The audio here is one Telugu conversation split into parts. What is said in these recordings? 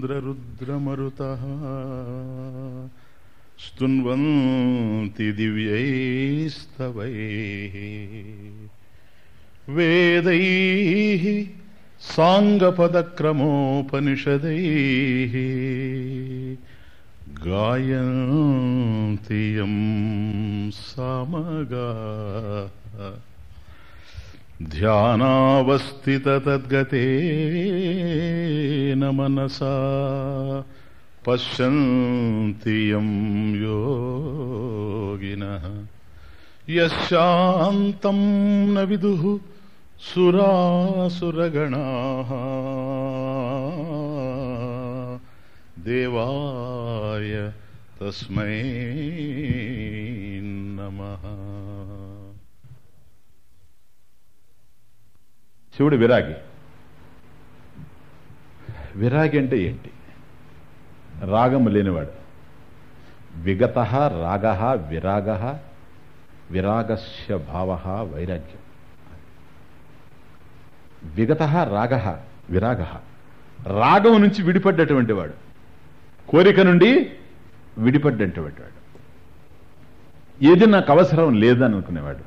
ఇంద్రరుద్రమరుతः స్తున్వంతి దివ్యైస్తవైः వేदैः సాంగపదక్రమోపనిషदैः గాయంతి యం సామగాः ధ్యానావస్థితద్గతేన మనసా పశ్యంతి యం యోగినः యశాంతం న విదుః సురాసురగణాः దేవాయ తస్మై నమః శివుడు విరాగి విరాగి అంటే ఏంటి రాగము లేనివాడు విగత రాగ విరాగ విరాగస్య భావ వైరాగ్యం విగత రాగ విరాగ రాగం నుంచి విడిపడ్డటువంటి వాడు కోరిక నుండి విడిపడ్డటువంటి వాడు ఏది నాకు అవసరం లేదని అనుకునేవాడు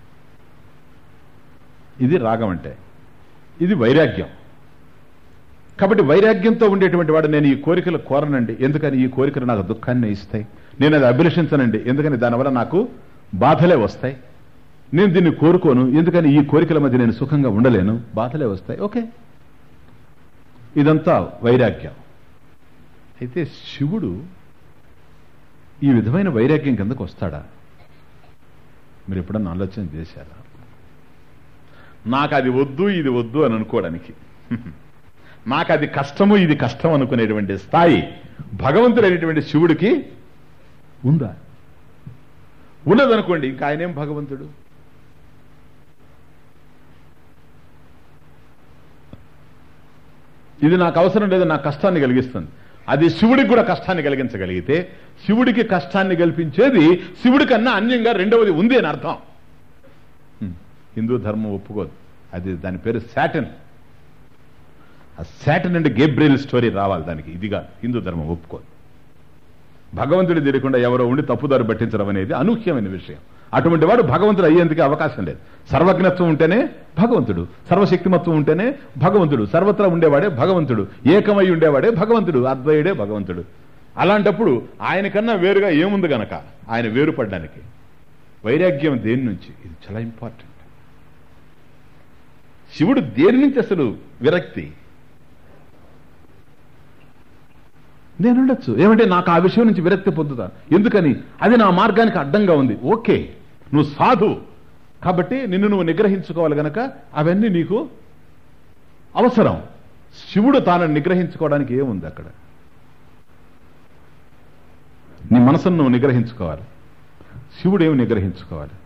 ఇది రాగం అంటే ఇది వైరాగ్యం కాబట్టి వైరాగ్యంతో ఉండేటువంటి వాడు నేను ఈ కోరికలు కోరనండి ఎందుకని ఈ కోరికలు నాకు దుఃఖాన్ని ఇస్తాయి నేను అది అభిలషించనండి ఎందుకని దానివల్ల నాకు బాధలే వస్తాయి నేను దీన్ని కోరుకోను ఎందుకని ఈ కోరికల మధ్య నేను సుఖంగా ఉండలేను బాధలే వస్తాయి ఓకే ఇదంతా వైరాగ్యం అయితే శివుడు ఈ విధమైన వైరాగ్యం కిందకు వస్తాడా మీరు ఎప్పుడన్నా ఆలోచన చేశారా నాకు అది వద్దు ఇది వద్దు అని అనుకోవడానికి నాకు అది కష్టము ఇది కష్టం అనుకునేటువంటి స్థాయి భగవంతుడైనటువంటి శివుడికి ఉందా ఉన్నదనుకోండి ఇంకా ఆయనేం భగవంతుడు ఇది నాకు అవసరం లేదు నాకు కష్టాన్ని కలిగిస్తుంది అది శివుడికి కూడా కష్టాన్ని కలిగించగలిగితే శివుడికి కష్టాన్ని కల్పించేది శివుడి కన్నా అన్యంగా రెండవది ఉంది అని అర్థం హ్మ్. హిందూ ధర్మం ఒప్పుకోదు అది దాని పేరు శాటన్ ఆ శాటన్ అంటే గేబ్రియల్ స్టోరీ రావాలి దానికి ఇదిగా హిందూ ధర్మం ఒప్పుకోదు భగవంతుడి తెలియకుండా ఎవరో ఉండి తప్పుదారు పట్టించడం అనేది అనూహ్యమైన విషయం అటువంటి వాడు భగవంతుడు అయ్యేందుకు అవకాశం లేదు సర్వజ్ఞత్వం ఉంటేనే భగవంతుడు సర్వశక్తిమత్వం ఉంటేనే భగవంతుడు సర్వత్రా ఉండేవాడే భగవంతుడు ఏకమై ఉండేవాడే భగవంతుడు అద్వయుడే భగవంతుడు అలాంటప్పుడు ఆయనకన్నా వేరుగా ఏముంది గనక ఆయన వేరుపడడానికి వైరాగ్యం దేని నుంచి ఇది చాలా ఇంపార్టెంట్ శివుడు దేని నుంచి అసలు విరక్తి నేను ఉండొచ్చు ఏమంటే నాకు ఆ విషయం నుంచి విరక్తి పొందుతాను ఎందుకని అది నా మార్గానికి అడ్డంగా ఉంది ఓకే నువ్వు సాధు కాబట్టి నిన్ను నువ్వు నిగ్రహించుకోవాలి గనక అవన్నీ నీకు అవసరం శివుడు తాను నిగ్రహించుకోవడానికి ఏముంది అక్కడ నీ మనసును నువ్వు నిగ్రహించుకోవాలి శివుడు ఏమి నిగ్రహించుకోవాలి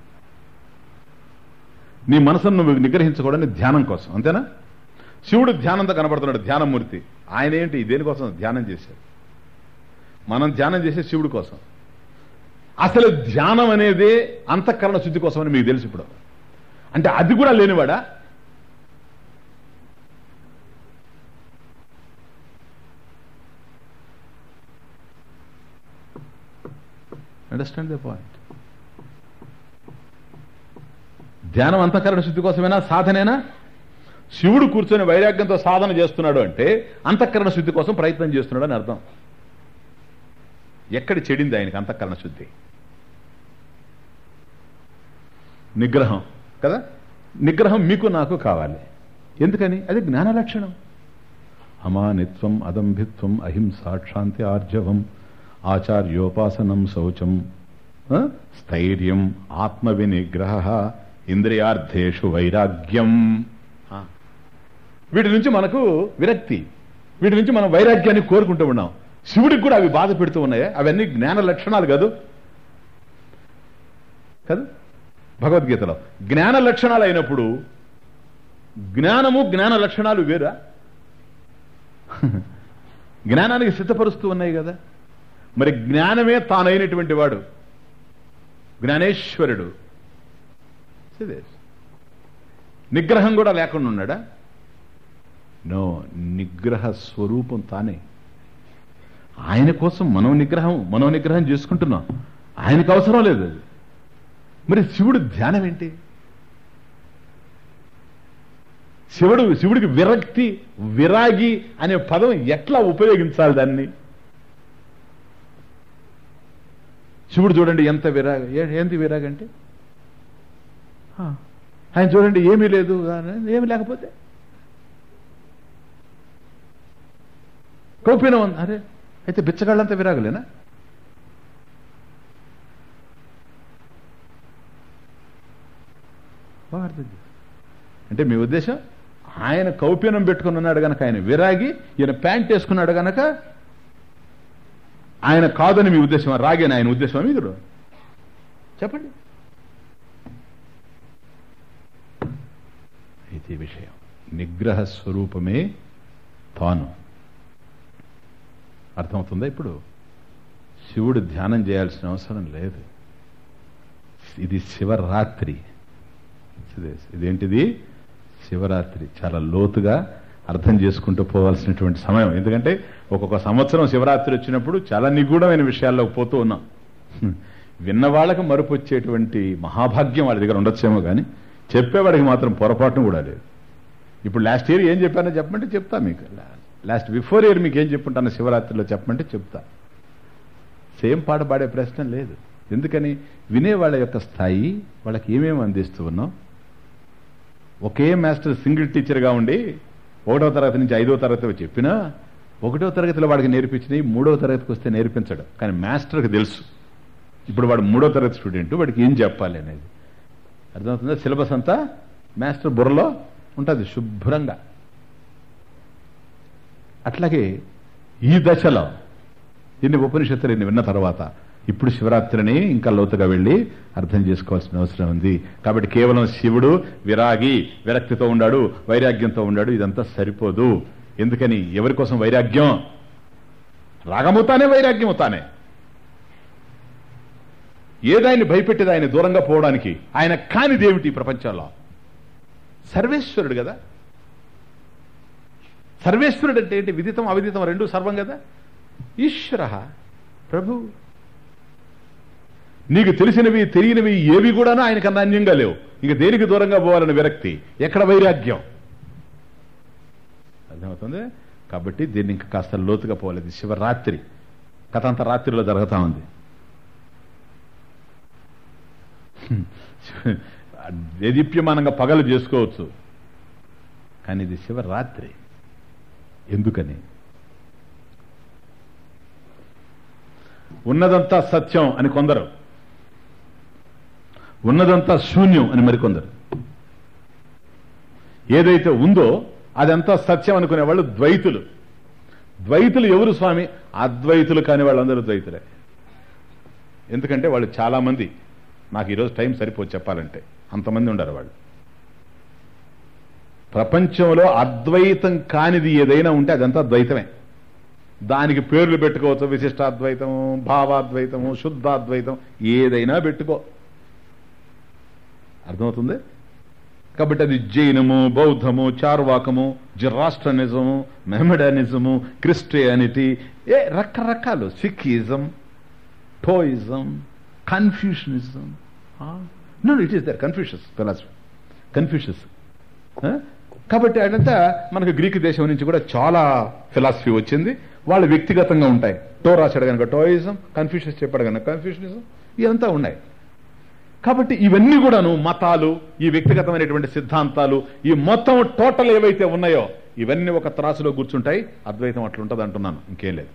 నీ మనసును నువ్వు నిగ్రహించుకోవడానికి ధ్యానం కోసం అంతేనా శివుడు ధ్యానంతో కనబడుతున్నాడు ధ్యానమూర్తి ఆయన ఏంటి దేనికోసం ధ్యానం చేశాడు మనం ధ్యానం చేసే శివుడి కోసం అసలు ధ్యానం అనేది అంతఃకరణ శుద్ధి కోసం అని మీకు తెలుసు ఇప్పుడు అంటే అది కూడా లేనివాడా అండర్స్టాండ్ ద పాయింట్ ధ్యానం అంతఃకరణ శుద్ధి కోసమేనా సాధనేనా శివుడు కూర్చొని వైరాగ్యంతో సాధన చేస్తున్నాడు అంటే అంతఃకరణ శుద్ధి కోసం ప్రయత్నం చేస్తున్నాడు అని అర్థం ఎక్కడ చెడింది ఆయనకి అంతఃకరణ శుద్ధి నిగ్రహం కదా నిగ్రహం మీకు నాకు కావాలి ఎందుకని అది జ్ఞాన లక్షణం అమానిత్వం అదంభిత్వం అహింసా శాంతి ఆర్జవం ఆచార్యోపాసనం శౌచం ఆ, స్థైర్యం ఆత్మవినిగ్రహ ఇంద్రియార్థేషు వైరాగ్యం ఆ. వీటి నుంచి మనకు విరక్తి వీటి నుంచి మనం వైరాగ్యాన్ని కోరుకుంటూ ఉన్నాం శివుడికి కూడా అవి బాధ పెడుతూ ఉన్నాయా అవన్నీ జ్ఞాన లక్షణాలు కాదు కాదు భగవద్గీతలో జ్ఞాన లక్షణాలు అయినప్పుడు జ్ఞానము జ్ఞాన లక్షణాలు వేరా జ్ఞానానికి సిద్ధపరుస్తూ ఉన్నాయి కదా మరి జ్ఞానమే తానైనటువంటి వాడు జ్ఞానేశ్వరుడు See this. నిగ్రహం కూడా లేకుండా ఉన్నాడా నో నిగ్రహ స్వరూపం తానే ఆయన కోసం మనో నిగ్రహం మనో నిగ్రహం చేసుకుంటున్నాం ఆయనకు అవసరం లేదు అది మరి శివుడు ధ్యానం ఏంటి శివుడు శివుడికి విరక్తి విరాగి అనే పదం ఎట్లా ఉపయోగించాలి దాన్ని శివుడు చూడండి ఎంత విరాగ ఏ- ఏంటి విరాగ అంటే ఆ, ఆయన చూడండి ఏమీ లేదు అని- ఏమీ లేకపోతే కౌపీనం ఉంది అరే అయితే బిచ్చగాళ్ళంతా విరాగులేనా బాగా అర్థం చేసుకో. అంటే మీ ఉద్దేశం ఆయన కౌపీనం పెట్టుకుని ఉన్నాడు గనక ఆయన విరాగి ఈయన ప్యాంట్ వేసుకున్నాడు గనక ఆయన కాదని మీ ఉద్దేశం రాగేని ఆయన ఉద్దేశం మీరు చెప్పండి ఇది విషయం నిగ్రహ స్వరూపమే తాను అర్థమవుతుందా ఇప్పుడు శివుడు ధ్యానం చేయాల్సిన అవసరం లేదు ఇది శివరాత్రి ఇదే- ఇదేంటిది శివరాత్రి చాలా లోతుగా అర్థం చేసుకుంటూ పోవాల్సినటువంటి సమయం ఎందుకంటే ఒక్కొక్క సంవత్సరం శివరాత్రి వచ్చినప్పుడు చాలా నిగూఢమైన విషయాల్లోకి పోతూ ఉన్నాం హ్మ్. విన్న వాళ్ళకి మరుపు వచ్చేటువంటి మహాభాగ్యం వాళ్ళ దగ్గర ఉండొచ్చేమో కానీ చెప్పేవాడికి మాత్రం పొరపాటును కూడా లేదు ఇప్పుడు లాస్ట్ ఇయర్ ఏం చెప్పానో చెప్పమంటే చెప్తా మీకు లాస్ట్ బిఫోర్ ఇయర్ మీకు ఏం చెప్పుంటాను శివరాత్రిలో చెప్పమంటే చెప్తా సేమ్ పాట పాడే ప్రశ్న లేదు ఎందుకని వినేవాళ్ళ యొక్క స్థాయి వాళ్ళకి ఏమేమి అందిస్తూ ఉన్నాం ఒకే మాస్టర్ సింగిల్ టీచర్గా ఉండి ఒకటో తరగతి నుంచి ఐదో తరగతి చెప్పినా ఒకటో తరగతిలో వాడికి నేర్పించినవి మూడో తరగతికి వస్తే నేర్పించడు కానీ మాస్టర్కి తెలుసు ఇప్పుడు వాడు మూడో తరగతి స్టూడెంట్ వాడికి ఏం చెప్పాలి అనేది అర్థమవుతుందా సిలబస్ అంతా మాస్టర్ బుర్రలో ఉంటుంది శుభ్రంగా అట్లాగే ఈ దశలో ఇన్ని ఉపనిషత్తులు ఇన్ని విన్న తర్వాత ఇప్పుడు శివరాత్రిని ఇంకా లోతుగా వెళ్ళి అర్థం చేసుకోవాల్సిన అవసరం ఉంది కాబట్టి కేవలం శివుడు విరాగి విరక్తితో ఉన్నాడు వైరాగ్యంతో ఉన్నాడు ఇదంతా సరిపోదు ఎందుకని ఎవరి కోసం వైరాగ్యం రాగముతానే వైరాగ్యముతానే ఏదాన్ని భయపెట్టేది ఆయన దూరంగా పోవడానికి ఆయన కానిదేమిటి ఈ ప్రపంచంలో సర్వేశ్వరుడు కదా సర్వేశ్వరుడు అంటే ఏంటి విదితం అవిదితం రెండు సర్వం కదా ఈశ్వర ప్రభు నీకు తెలిసినవి తెలియనివి ఏవి కూడాను ఆయనకన్నా అన్యంగా లేవు ఇక దేనికి దూరంగా పోవాలని విరక్తి ఎక్కడ వైరాగ్యం అర్థమవుతుంది కాబట్టి దీన్ని ఇంకా కాస్త లోతుగా పోలేదు శివరాత్రి కథ అంతా రాత్రిలో జరుగుతా ఉంది దేదీప్యమానంగా పగలు చేసుకోవచ్చు కానీ ఇది శివరాత్రి ఎందుకని ఉన్నదంతా సత్యం అని కొందరు ఉన్నదంతా శూన్యం అని మరికొందరు ఏదైతే ఉందో అదంతా సత్యం అనుకునే వాళ్ళు ద్వైతులు ద్వైతులు ఎవరు స్వామి అద్వైతులు కాని వాళ్ళందరూ ద్వైతులే ఎందుకంటే వాళ్ళు చాలా మంది నాకు ఈరోజు టైం సరిపోదు చెప్పాలంటే అంతమంది ఉండరు వాళ్ళు ప్రపంచంలో అద్వైతం కానిది ఏదైనా ఉంటే అదంతా ద్వైతమే దానికి పేర్లు పెట్టుకోవచ్చు విశిష్టాద్వైతము భావాద్వైతము శుద్ధాద్వైతం ఏదైనా పెట్టుకో అర్థమవుతుంది కాబట్టి అది జైనము బౌద్ధము చార్వాకము జిరాస్ట్రనిజము మెహమెడానిజము క్రిస్టియానిటీ ఏ రకరకాలు Sikhism Taoism Confucianism no it is there Confucius philosophy Confucius కాబట్టి అదంతా మనకు గ్రీక్ దేశం నుంచి కూడా చాలా ఫిలాసఫీ వచ్చింది వాళ్ళు వ్యక్తిగతంగా ఉంటాయి టో రాశాడు కనుక టోయిజం కన్ఫ్యూషన్స్ చెప్పాడు కనుక కన్ఫ్యూషనిజం ఇదంతా ఉన్నాయి కాబట్టి ఇవన్నీ కూడాను మతాలు ఈ వ్యక్తిగతమైనటువంటి సిద్ధాంతాలు ఈ మొత్తం టోటల్ ఏవైతే ఉన్నాయో ఇవన్నీ ఒక త్రాసులో కూర్చుంటాయి అద్వైతం అట్లుంటది అంటున్నాను ఇంకేం లేదు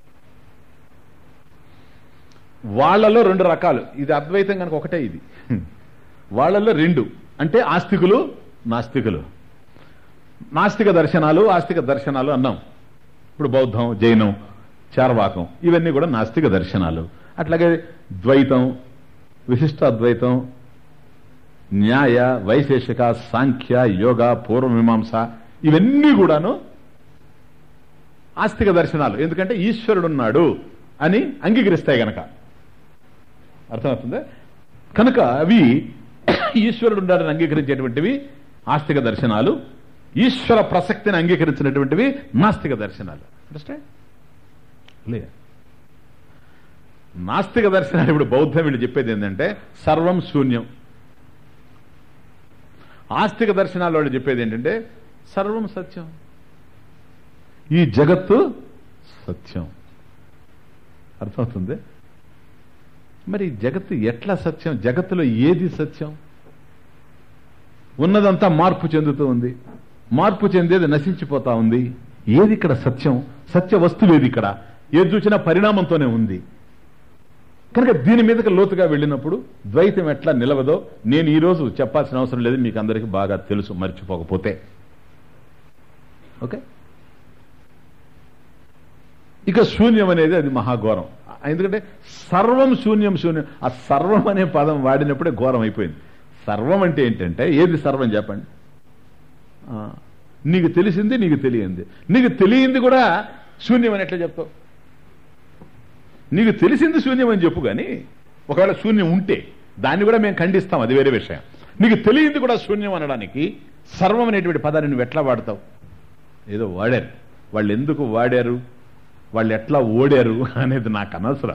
వాళ్ళలో రెండు రకాలు ఇది అద్వైతం కనుక ఒకటే ఇది వాళ్ళలో రెండు అంటే ఆస్తికులు నాస్తికులు నాస్తిక దర్శనాలు ఆస్తిక దర్శనాలు అన్నాం ఇప్పుడు బౌద్ధం జైనం చార్వాకం ఇవన్నీ కూడా నాస్తిక దర్శనాలు అట్లాగే ద్వైతం విశిష్టాద్వైతం న్యాయ వైశేషిక సాంఖ్య యోగ పూర్వమీమాంస ఇవన్నీ కూడాను ఆస్తిక దర్శనాలు ఎందుకంటే ఈశ్వరుడున్నాడు అని అంగీకరిస్తాయి గనక అర్థమవుతుందా కనుక అవి ఈశ్వరుడు ఉన్నాడని అంగీకరించేటువంటివి ఆస్తిక దర్శనాలు ఈశ్వర ప్రసక్తిని అంగీకరించినటువంటివి నాస్తిక దర్శనాలు అండర్స్టాండ్ లే నాస్తిక దర్శనాలు ఇప్పుడు బౌద్ధం వీళ్ళు చెప్పేది ఏంటంటే సర్వం శూన్యం ఆస్తిక దర్శనాలు వాళ్ళు చెప్పేది ఏంటంటే సర్వం సత్యం ఈ జగత్తు సత్యం అర్థమవుతుంది మరి ఈ జగత్తు ఎట్లా సత్యం జగత్తులో ఏది సత్యం ఉన్నదంతా మార్పు చెందుతూ ఉంది మార్పు చెందేది నశించిపోతా ఉంది ఏది ఇక్కడ సత్యం సత్య వస్తువు ఏది ఇక్కడ ఏది చూసినా పరిణామంతోనే ఉంది కనుక దీని మీదకి లోతుగా వెళ్ళినప్పుడు ద్వైతం ఎట్లా నిలవదో నేను ఈ రోజు చెప్పాల్సిన అవసరం లేదు మీకు అందరికీ బాగా తెలుసు మర్చిపోకపోతే ఓకే ఇక శూన్యం అనేది అది మహాఘోరం ఎందుకంటే సర్వం శూన్యం శూన్యం ఆ సర్వం అనే పదం వాడినప్పుడే ఘోరం అయిపోయింది సర్వం అంటే ఏంటంటే ఏది సర్వం చెప్పండి ఆ, నీకు తెలిసింది నీకు తెలియంది నీకు తెలియంది కూడా శూన్యం అని ఎట్లా చెప్తావు నీకు తెలిసింది శూన్యం అని చెప్పు కానీ ఒకవేళ శూన్యం ఉంటే దాన్ని కూడా మేము ఖండిస్తాం అది వేరే విషయం నీకు తెలియంది కూడా శూన్యం అనడానికి సర్వం అనేటువంటి పదాన్ని నువ్వు ఎట్లా వాడతావు ఏదో వాడారు వాళ్ళు ఎందుకు వాడారు వాళ్ళు ఎట్లా ఓడారు అనేది నాకు అనవసరం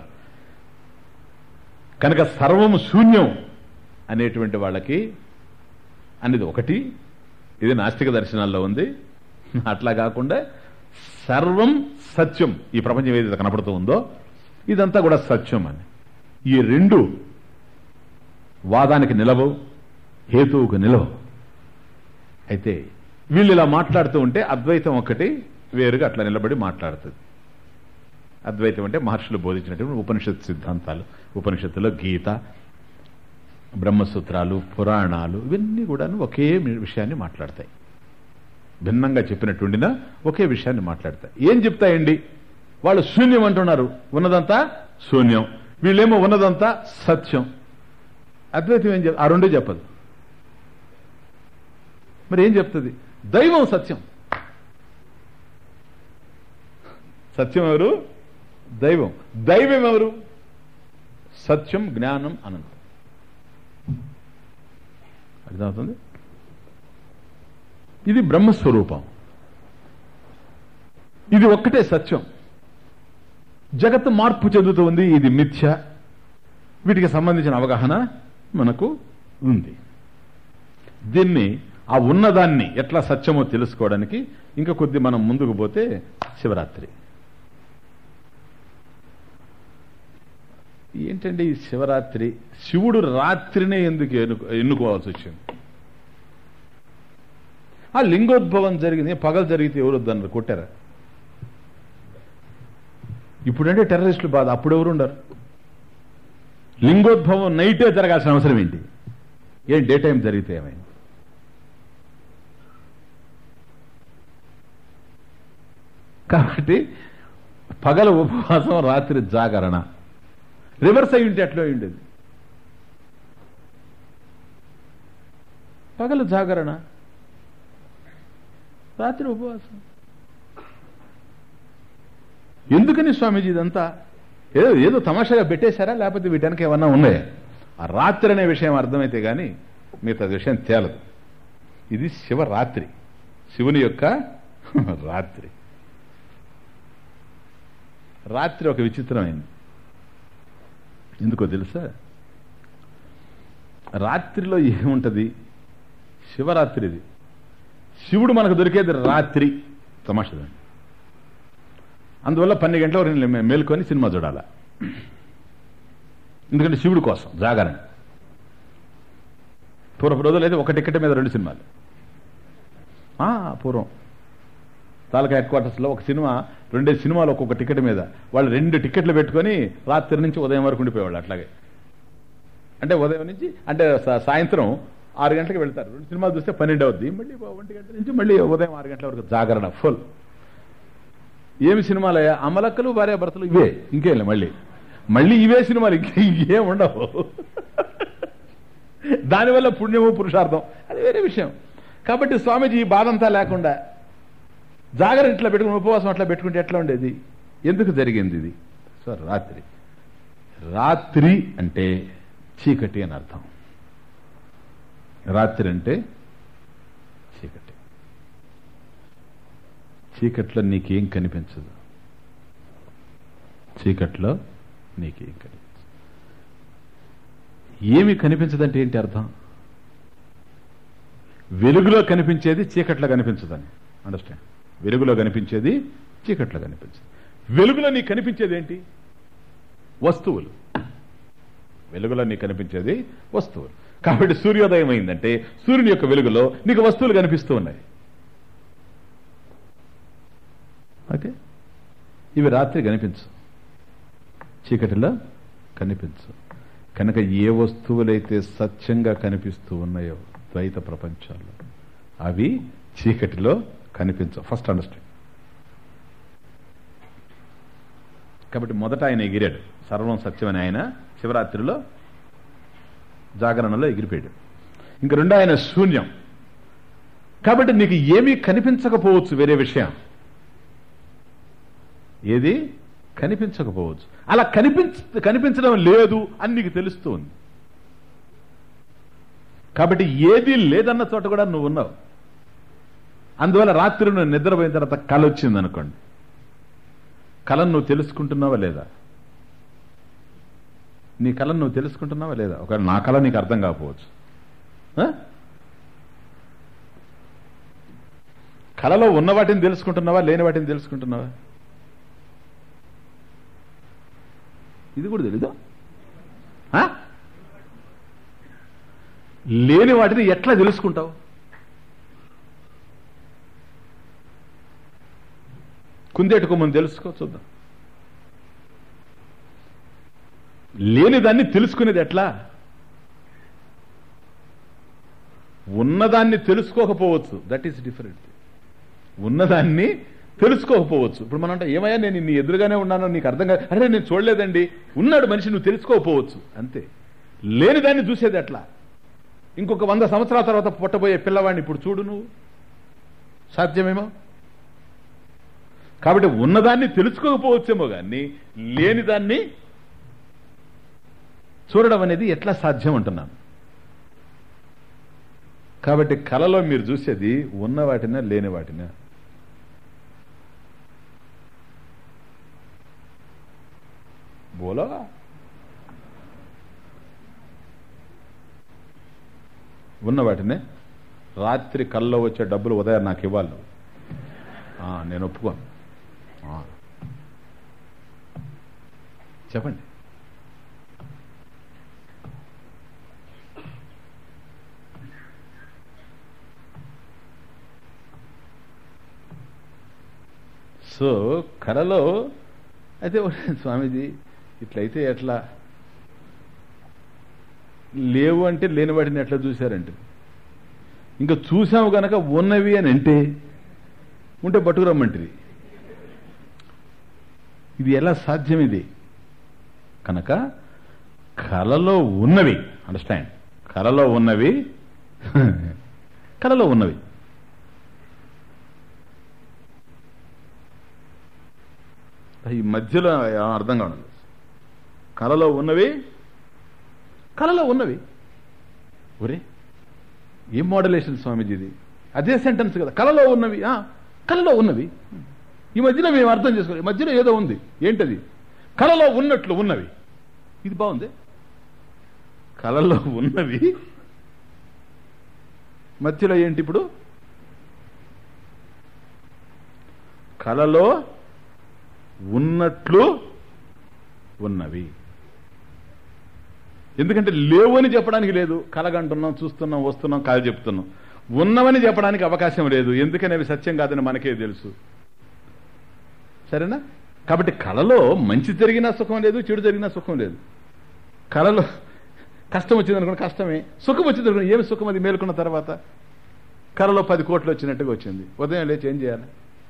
కనుక సర్వము శూన్యం అనేటువంటి వాళ్ళకి అనేది ఒకటి ఇది నాస్తిక దర్శనాల్లో ఉంది అట్లా కాకుండా సర్వం సత్యం ఈ ప్రపంచం ఏదైతే కనపడుతూ ఉందో ఇదంతా కూడా సత్యం అని ఈ రెండు వాదానికి నిలవవు హేతువుకు నిలవవు అయితే వీళ్ళు ఇలా మాట్లాడుతూ ఉంటే అద్వైతం ఒక్కటి వేరుగా అట్లా నిలబడి మాట్లాడుతుంది అద్వైతం అంటే మహర్షులు బోధించినటువంటి ఉపనిషత్ సిద్ధాంతాలు ఉపనిషత్తులో గీత బ్రహ్మసూత్రాలు పురాణాలు ఇవన్నీ కూడా ఒకే విషయాన్ని మాట్లాడతాయి భిన్నంగా చెప్పినట్టుండినా ఒకే విషయాన్ని మాట్లాడతాయి ఏం చెప్తాయండి వాళ్ళు శూన్యం అంటున్నారు ఉన్నదంతా శూన్యం వీళ్ళేమో ఉన్నదంతా సత్యం అద్వైతం ఏం చెప్ ఆ రెండే చెప్పదు మరి ఏం చెప్తుంది దైవం సత్యం సత్యం ఎవరు దైవం దైవం ఎవరు సత్యం జ్ఞానం అనంతం అర్థమవుతుంది ఇది బ్రహ్మస్వరూపం ఇది ఒక్కటే సత్యం జగత్తు మార్పు చెందుతూ ఉంది ఇది మిథ్య వీటికి సంబంధించిన అవగాహన మనకు ఉంది దీన్ని ఆ ఉన్నదాన్ని ఎట్లా సత్యమో తెలుసుకోవడానికి ఇంకా కొద్ది మనం ముందుకు పోతే శివరాత్రి ఏంటంటే ఈ శివరాత్రి శివుడు రాత్రినే ఎందుకు ఎన్నుకో ఎన్నుకోవాల్సి వచ్చింది ఆ లింగోద్భవం జరిగింది పగలు జరిగితే ఎవరు వద్దన్నారు కొట్టారా ఇప్పుడంటే టెర్రరిస్టులు బాధ అప్పుడు ఎవరు ఉండరు లింగోద్భవం నైటే జరగాల్సిన అవసరం ఏంటి ఏం డే టైం జరిగితే ఏమైంది కాబట్టి పగల ఉపవాసం రాత్రి జాగరణ రివర్స్ అయి ఉంటే ఎట్లా అయి ఉండేది పగలు జాగరణ రాత్రి ఉపవాసం ఎందుకని స్వామీజీ ఇదంతా ఏదో ఏదో తమాషాగా పెట్టేశారా లేకపోతే వీటానికి ఏమన్నా ఉన్నాయా ఆ రాత్రి అనే విషయం అర్థమైతే గాని మిగతా విషయం తేలదు ఇది శివరాత్రి శివుని యొక్క రాత్రి రాత్రి ఒక విచిత్రమైంది ఎందుకో తెలుసా రాత్రిలో ఏముంటది శివరాత్రిది శివుడు మనకు దొరికేది రాత్రి తమాషదండి అందువల్ల పన్నెండు గంటల వరకు నేను మేల్కొని సినిమా చూడాల ఎందుకంటే శివుడి కోసం జాగరణ పూర్వపు రోజులు అయితే ఒక టికెట్ మీద రెండు సినిమాలు ఆ, పూర్వం తాలూకా హెడ్ క్వార్టర్స్లో ఒక సినిమా రెండే సినిమాలు ఒక్కొక్క టికెట్ మీద వాళ్ళు రెండు టికెట్లు పెట్టుకొని రాత్రి నుంచి ఉదయం వరకు ఉండిపోయేవాళ్ళు అట్లాగే అంటే ఉదయం నుంచి అంటే సా- సాయంత్రం ఆరు గంటలకు వెళ్తారు రెండు సినిమాలు చూస్తే పన్నెండు అవుద్ది మళ్ళీ ఒంటి గంట నుంచి మళ్ళీ ఉదయం ఆరు గంటల వరకు జాగరణ ఫుల్ ఏమి సినిమాలయ్యా అమలక్కలు భార్య భర్తలు ఇవే ఇంకేం లే మళ్ళీ మళ్ళీ ఇవే సినిమాలు ఇంకే ఇంకేం ఉండవు దానివల్ల పుణ్యము పురుషార్థం అది వేరే విషయం కాబట్టి స్వామీజీ ఈ బాధంతా లేకుండా జాగరణ ఇట్లా పెట్టుకుని ఉపవాసం అట్లా పెట్టుకుంటే ఎట్లా ఉండేది ఎందుకు జరిగింది ఇది సో రాత్రి రాత్రి అంటే చీకటి అని అర్థం రాత్రి అంటే చీకటి చీకట్లో నీకేం కనిపించదు చీకట్లో నీకేం కనిపించదు ఏమి కనిపించదంటే ఏంటి అర్థం వెలుగులో కనిపించేది చీకట్లో కనిపించదని అండర్స్టాండ్ వెలుగులో కనిపించేది చీకట్లో కనిపించదు వెలుగులో నీకు కనిపించేది ఏంటి వస్తువులు వెలుగులో నీకు కనిపించేది వస్తువులు కాబట్టి సూర్యోదయం అయిందంటే సూర్యుని యొక్క వెలుగులో నీకు వస్తువులు కనిపిస్తూ ఉన్నాయి ఓకే ఇవి రాత్రి కనిపించు చీకటిలో కనిపించు కనుక ఏ వస్తువులైతే సత్యంగా కనిపిస్తూ ఉన్నాయో ద్వైత ప్రపంచాల్లో అవి చీకటిలో కనిపించవు ఫస్ట్ అండర్స్టాండ్ కాబట్టి మొదట ఆయన ఎగిరాడు సర్వం సత్యం అని ఆయన శివరాత్రిలో జాగరణలో ఎగిరిపోయాడు ఇంక రెండో ఆయన శూన్యం కాబట్టి నీకు ఏమీ కనిపించకపోవచ్చు వేరే విషయం ఏది కనిపించకపోవచ్చు అలా కనిపించ కనిపించడం లేదు అని నీకు తెలుస్తూ ఉంది కాబట్టి ఏది లేదన్న చోట కూడా నువ్వు ఉన్నావు అందువల్ల రాత్రి నువ్వు నిద్రపోయిన తర్వాత కళ వచ్చింది అనుకోండి కళను నువ్వు తెలుసుకుంటున్నావా లేదా నీ కళను నువ్వు తెలుసుకుంటున్నావా లేదా ఒకవేళ నా కళ నీకు అర్థం కాకపోవచ్చు ఆ? కళలో ఉన్న వాటిని తెలుసుకుంటున్నావా లేని వాటిని తెలుసుకుంటున్నావా ఇది కూడా తెలీదు ఆ? లేని వాటిని ఎట్లా తెలుసుకుంటావు కుందేటి కొమ్మని తెలుసుకో చూద్దాం లేని దాన్ని తెలుసుకునేది ఎట్లా ఉన్నదాన్ని తెలుసుకోకపోవచ్చు దట్ ఈస్ డిఫరెంట్ ఉన్నదాన్ని తెలుసుకోకపోవచ్చు ఇప్పుడు మనం అంటే ఏమయ్యా నేను నీ ఎదురుగానే ఉన్నాను నీకు అర్థం కాదు అరే నేను చూడలేదండి ఉన్నాడు మనిషి నువ్వు తెలుసుకోకపోవచ్చు అంతే లేని దాన్ని చూసేది ఎట్లా ఇంకొక వంద సంవత్సరాల తర్వాత పుట్టబోయే పిల్లవాడిని ఇప్పుడు చూడు నువ్వు సాధ్యమేమో కాబట్టి ఉన్నదాన్ని తెలుసుకోకపోవచ్చేమో కానీ లేని దాన్ని చూడడం అనేది ఎట్లా సాధ్యం అంటున్నాను కాబట్టి కళలో మీరు చూసేది ఉన్న వాటినా లేని వాటినా బోలో ఉన్న వాటినే రాత్రి కల్లో వచ్చే డబ్బులు ఉదయం నాకు ఇవ్వాలి నువ్వు. ఆ, నేను ఒప్పుకోను ఆ. చెప్పండి సో కళలో అయితే స్వామీజీ ఇట్లయితే ఎట్లా లేవు అంటే లేని వాటిని ఎట్లా చూశారంటే ఇంకా చూసాము గనక ఉన్నవి అని అంటే ఉంటే పట్టుకురమ్మంటిది ఇది ఎలా సాధ్యం ఇది కనుక కళలో ఉన్నవి అండర్స్టాండ్ కళలో ఉన్నవి కళలో ఉన్నవి ఈ మధ్యలో అర్థం కావడం లేదు. కళలో ఉన్నవి కళలో ఉన్నవి ఒరే ఏం మోడలేషన్ స్వామీజీది అదే సెంటెన్స్ కదా కళలో ఉన్నవి ఆ, కళలో ఉన్నవి ఈ మధ్యలో మేము అర్థం చేసుకోవాలి ఈ మధ్యలో ఏదో ఉంది ఏంటది కళలో ఉన్నట్లు ఉన్నవి ఇది బాగుంది కళలో ఉన్నవి మధ్యలో ఏంటి ఇప్పుడు కళలో ఉన్నట్లు ఉన్నవి ఎందుకంటే లేవు అని చెప్పడానికి లేదు కలగంటున్నాం చూస్తున్నాం వస్తున్నాం కాదు చెప్తున్నాం ఉన్నవని చెప్పడానికి అవకాశం లేదు ఎందుకని అవి సత్యం కాదని మనకే తెలుసు సరేనా కాబట్టి కళలో మంచి జరిగినా సుఖం లేదు చెడు జరిగినా సుఖం లేదు కళలో కష్టం వచ్చింది అనుకున్న కష్టమే సుఖం వచ్చింది అనుకున్న ఏమి సుఖం అది మేలుకున్న తర్వాత కళలో పది కోట్లు వచ్చినట్టుగా వచ్చింది ఉదయం లేచి ఏం చేయాలి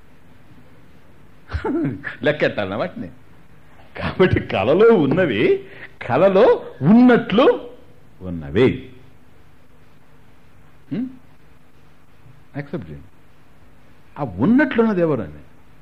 లెక్కెట్టాలన్న వాటిని కాబట్టి కళలో ఉన్నవి కళలో ఉన్నట్లు ఉన్నవి యాక్సెప్ట్ చేయండి ఆ ఉన్నట్లున్నది ఎవరని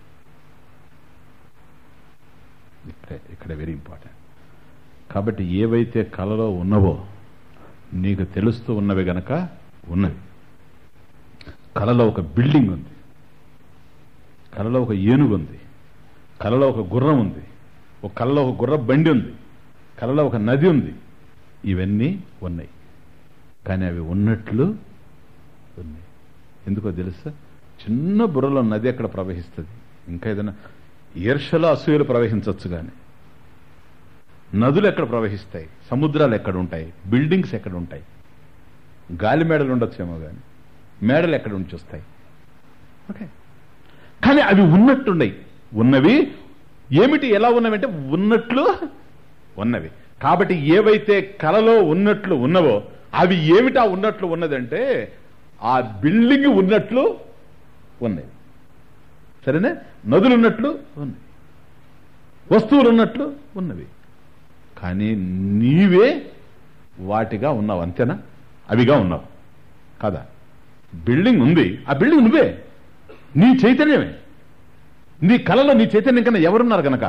ఇక్కడే ఇక్కడ వెరీ ఇంపార్టెంట్ కాబట్టి ఏవైతే కళలో ఉన్నవో నీకు తెలుస్తూ ఉన్నవి గనక ఉన్నవి కళలో ఒక బిల్డింగ్ ఉంది కళలో ఒక ఏనుగు ఉంది కళలో ఒక గుర్రం ఉంది ఒక కళ్ళలో ఒక గుర్ర బండి ఉంది కళ్ళలో ఒక నది ఉంది ఇవన్నీ ఉన్నాయి కానీ అవి ఉన్నట్లు ఉన్నాయి ఎందుకో తెలుసా చిన్న బుర్రలో నది ఎక్కడ ప్రవహిస్తుంది ఇంకా ఏదైనా ఈర్షలో అసూయలు ప్రవహించవచ్చు కానీ నదులు ఎక్కడ ప్రవహిస్తాయి సముద్రాలు ఎక్కడ ఉంటాయి బిల్డింగ్స్ ఎక్కడ ఉంటాయి గాలి మేడలు ఉండొచ్చేమో కానీ మేడలు ఎక్కడ నుంచి వస్తాయి ఓకే కానీ అవి ఉన్నట్టున్నాయి ఉన్నవి ఏమిటి ఎలా ఉన్నవంటే ఉన్నట్లు ఉన్నవి కాబట్టి ఏవైతే కలలో ఉన్నట్లు ఉన్నవో అవి ఏమిటా ఉన్నట్లు ఉన్నదంటే ఆ బిల్డింగ్ ఉన్నట్లు ఉన్నాయి సరేనా నదులు ఉన్నట్లు ఉన్నాయి వస్తువులు ఉన్నట్లు ఉన్నవి కానీ నీవే వాటిగా ఉన్నావు అంతేనా అవిగా ఉన్నావు కదా బిల్డింగ్ ఉంది ఆ బిల్డింగ్ నువ్వే నీ చైతన్యమే నీ కళలో నీ చైతన్యం కన్నా ఎవరున్నారు గనక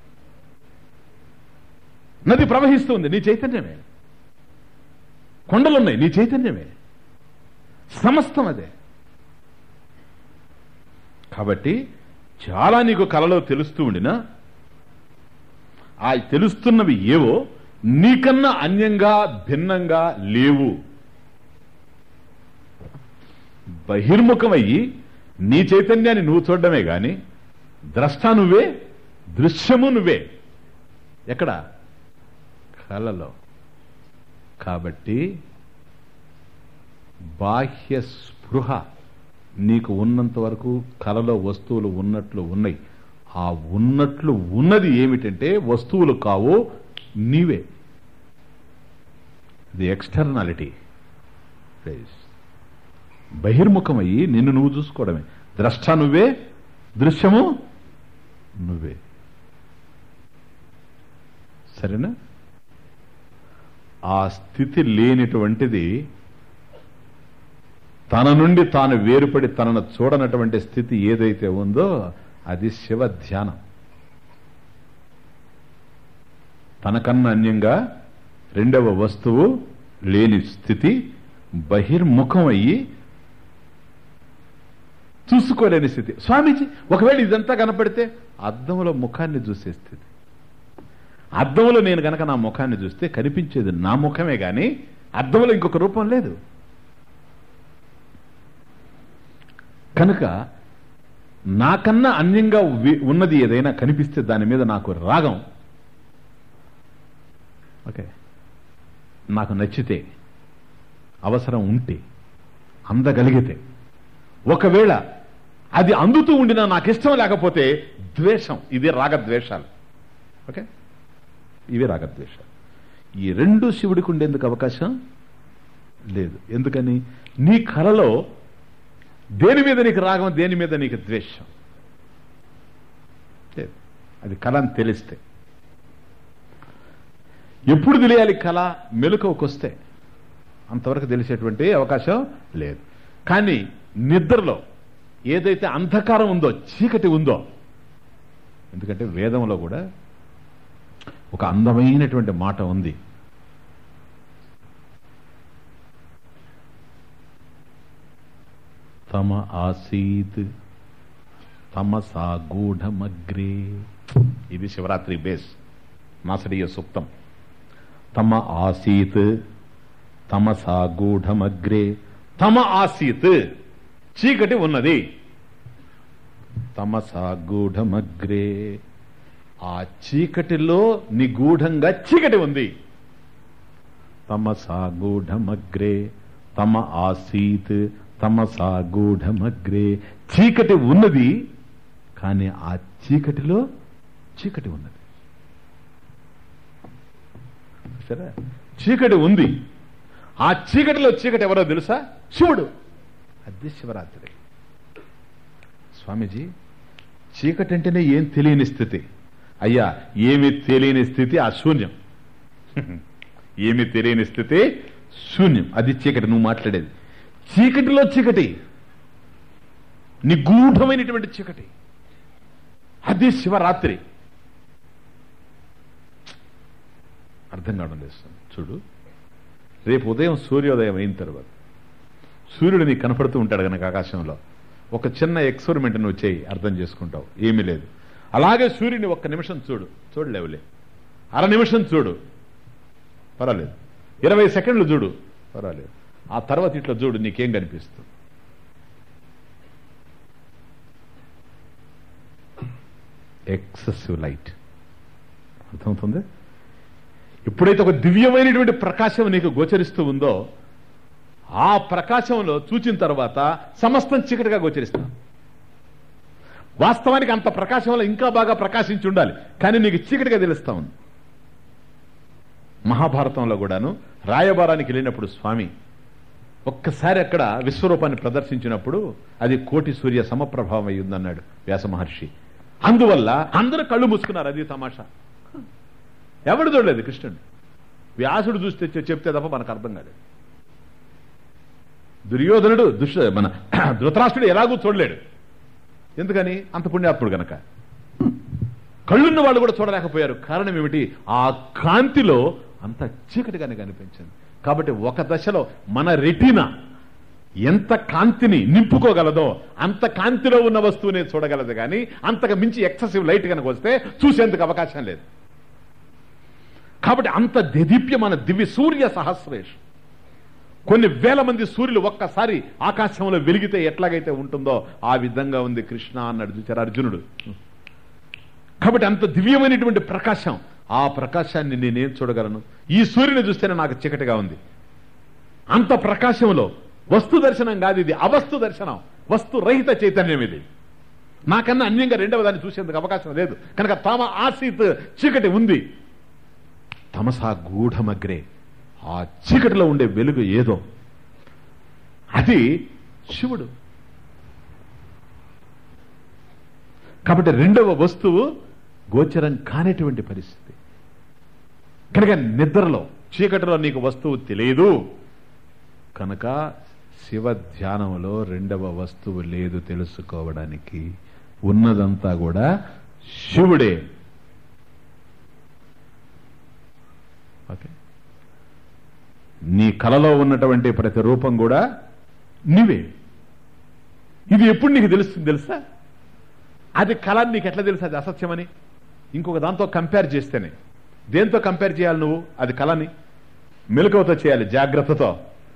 నది ప్రవహిస్తుంది నీ చైతన్యమే కొండలున్నాయి నీ చైతన్యమే సమస్తం అదే కాబట్టి చాలా నీకు కలలో తెలుస్తూ ఉండినా ఆ తెలుస్తున్నవి ఏవో నీకన్నా అన్యంగా భిన్నంగా లేవు బహిర్ముఖమయ్యి నీ చైతన్యాన్ని నువ్వు చూడడమే గాని ద్రష్ట నువ్వే దృశ్యము నువ్వే ఎక్కడ కలలో కాబట్టి బాహ్య స్పృహ నీకు ఉన్నంత వరకు కలలో వస్తువులు ఉన్నట్లు ఉన్నాయి ఆ ఉన్నట్లు ఉన్నది ఏమిటంటే వస్తువులు కావు నీవే ది ఎక్స్టర్నాలిటీ బహిర్ముఖమయ్యి నిన్ను నువ్వు చూసుకోవడమే ద్రష్ట నువ్వే దృశ్యము నువ్వే సరేనా ఆ స్థితి లేనిటువంటిది తన నుండి తాను వేరుపడి తనను చూడనటువంటి స్థితి ఏదైతే ఉందో అది శివ ధ్యానం తనకన్నా అన్యంగా రెండవ వస్తువు లేని స్థితి బహిర్ముఖం అయ్యి చూసుకోలేని స్థితి స్వామీజీ ఒకవేళ ఇదంతా కనపడితే అద్దంలో ముఖాన్ని చూసే స్థితి అద్దంలో నేను గనక నా ముఖాన్ని చూస్తే కనిపించేది నా ముఖమే గాని అద్దంలో ఇంకొక రూపం లేదు కనుక నాకన్నా అన్యంగా వి- ఉన్నది ఏదైనా కనిపిస్తే దాని మీద నాకు రాగం ఓకే నాకు నచ్చితే అవసరం ఉంటే అందగలిగితే ఒకవేళ అది అందుతూ ఉండినా నాకు ఇష్టం లేకపోతే ద్వేషం ఇది రాగద్వేషాలు ఓకే ఇవే రాగద్వేషాలు ఈ రెండు శివుడికి ఉండేందుకు అవకాశం లేదు ఎందుకని నీ కలలో దేని మీద నీకు రాగం దేని మీద నీకు ద్వేషం లేదు అది కళ అని తెలిస్తే ఎప్పుడు తెలియాలి కళ మెలకువకొస్తే అంతవరకు తెలిసేటువంటి అవకాశం లేదు కానీ నిద్రలో ఏదైతే అంధకారం ఉందో చీకటి ఉందో ఎందుకంటే వేదంలో కూడా ఒక అందమైనటువంటి మాట ఉంది తమ ఆసీత్ తమసా గూఢమగ్రే ఇది శివరాత్రి బేస్ నాసడీయ సూక్తం తమ ఆసీత్ తమసా గూఢమగ్రే తమ ఆసీత్ చీకటి ఉన్నది తమసా గూఢమగ్రే ఆ చీకటిలో నిగూఢంగా చీకటి ఉంది తమసా గూఢమగ్రే తమ ఆసీత్ తమసా గూఢమగ్రే చీకటి ఉన్నది కానీ ఆ చీకటిలో చీకటి ఉన్నది సరే చీకటి ఉంది ఆ చీకటిలో చీకటి ఎవరో తెలుసా శివుడు అది శివరాత్రి స్వామీజీ చీకటి అంటేనే ఏం తెలియని స్థితి అయ్యా ఏమి తెలియని స్థితి ఆ శూన్యం ఏమి తెలియని స్థితి శూన్యం అది చీకటి నువ్వు మాట్లాడేది చీకటిలో చీకటి నిగూఢమైనటువంటి చీకటి అది శివరాత్రి అర్థం కావడం లేదు స్వామి. చూడు రేపు ఉదయం సూర్యోదయం అయిన తర్వాత సూర్యుడు నీకు కనపడుతూ ఉంటాడు కనుక ఆకాశంలో ఒక చిన్న ఎక్స్పెరిమెంట్ నువ్వు చేయి అర్థం చేసుకుంటావు ఏమీ లేదు అలాగే సూర్యుని ఒక్క నిమిషం చూడు చూడలేవులే అర నిమిషం చూడు పర్వాలేదు ఇరవై సెకండ్లు చూడు పర్వాలేదు ఆ తర్వాత ఇట్లా చూడు నీకేం కనిపిస్తుంది ఎక్సెసివ్ లైట్ అర్థమవుతుంది ఎప్పుడైతే ఒక దివ్యమైనటువంటి ప్రకాశం నీకు గోచరిస్తూ ఉందో ఆ ప్రకాశంలో చూచిన తర్వాత సమస్తం చీకటిగా గోచరిస్తాం వాస్తవానికి అంత ప్రకాశంలో ఇంకా బాగా ప్రకాశించి ఉండాలి కానీ నీకు చీకటిగా తెలుస్తా ఉంది మహాభారతంలో కూడాను రాయబారానికి వెళ్ళినప్పుడు స్వామి ఒక్కసారి అక్కడ విశ్వరూపాన్ని ప్రదర్శించినప్పుడు అది కోటి సూర్య సమప్రభావం అయి ఉందన్నాడు వ్యాస మహర్షి అందువల్ల అందరూ కళ్ళు మూసుకున్నారు అది తమాషా ఎవడు చూడలేదు కృష్ణుడు వ్యాసుడు చూస్తే చె- చెప్తే తప్ప మనకు అర్థం కాలేదు దుర్యోధనుడు దుష్ మన ధృతరాష్ట్రుడు ఎలాగూ చూడలేడు ఎందుకని అంత పుణ్యాత్ముడు గనక కళ్ళున్న వాళ్ళు కూడా చూడలేకపోయారు కారణం ఏమిటి ఆ కాంతిలో అంత చీకటిగానే కనిపించింది కాబట్టి ఒక దశలో మన రెటీనా ఎంత కాంతిని నింపుకోగలదో అంత కాంతిలో ఉన్న వస్తువునే చూడగలదు కానీ అంతకు మించి ఎక్సెసివ్ లైట్ కనుక వస్తే చూసేందుకు అవకాశం లేదు కాబట్టి అంత దేదీప్యమైన దివ్య సూర్య సహస్రేష్ కొన్ని వేల మంది సూర్యులు ఒక్కసారి ఆకాశంలో వెలిగితే ఎట్లాగైతే ఉంటుందో ఆ విధంగా ఉంది కృష్ణ అన్నాడు చూచారు అర్జునుడు కాబట్టి అంత దివ్యమైనటువంటి ప్రకాశం ఆ ప్రకాశాన్ని నేనేం చూడగలను ఈ సూర్యుని చూస్తేనే నాకు చీకటిగా ఉంది అంత ప్రకాశంలో వస్తు దర్శనం కాదు ఇది అవస్తు దర్శనం వస్తు రహిత చైతన్యం ఇది నాకన్నా అన్యంగా రెండవ దాన్ని చూసేందుకు అవకాశం లేదు కనుక తమ ఆసీత్ చీకటి ఉంది తమసా గూఢమగ్రే ఆ చీకటిలో ఉండే వెలుగు ఏదో అది శివుడు కాబట్టి రెండవ వస్తువు గోచరం కానిటువంటి పరిస్థితి కనుక నిద్రలో చీకటిలో నీకు వస్తువు తెలియదు కనుక శివ ధ్యానంలో రెండవ వస్తువు లేదు తెలుసుకోవడానికి ఉన్నదంతా కూడా శివుడే ఓకే నీ కలలో ఉన్నటువంటి ప్రతి రూపం కూడా నీవే ఇది ఎప్పుడు నీకు తెలుస్తుంది తెలుసా అది కళ నీకు ఎట్లా తెలుసు అది అసత్యమని ఇంకొక దాంతో కంపేర్ చేస్తేనే దేంతో కంపేర్ చేయాలి నువ్వు అది కళని మెలకువతో చేయాలి జాగ్రత్తతో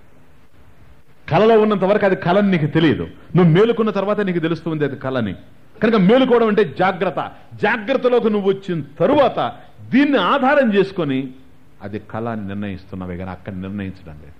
కళలో ఉన్నంత వరకు అది కళని నీకు తెలియదు నువ్వు మేలుకున్న తర్వాత నీకు తెలుస్తుంది అది కళని కనుక మేలుకోవడం అంటే జాగ్రత్త జాగ్రత్తలోకి నువ్వు వచ్చిన తరువాత దీన్ని ఆధారం చేసుకొని అది కళ అని నిర్ణయిస్తున్నావే కానీ అక్కడ నిర్ణయించడం లేదు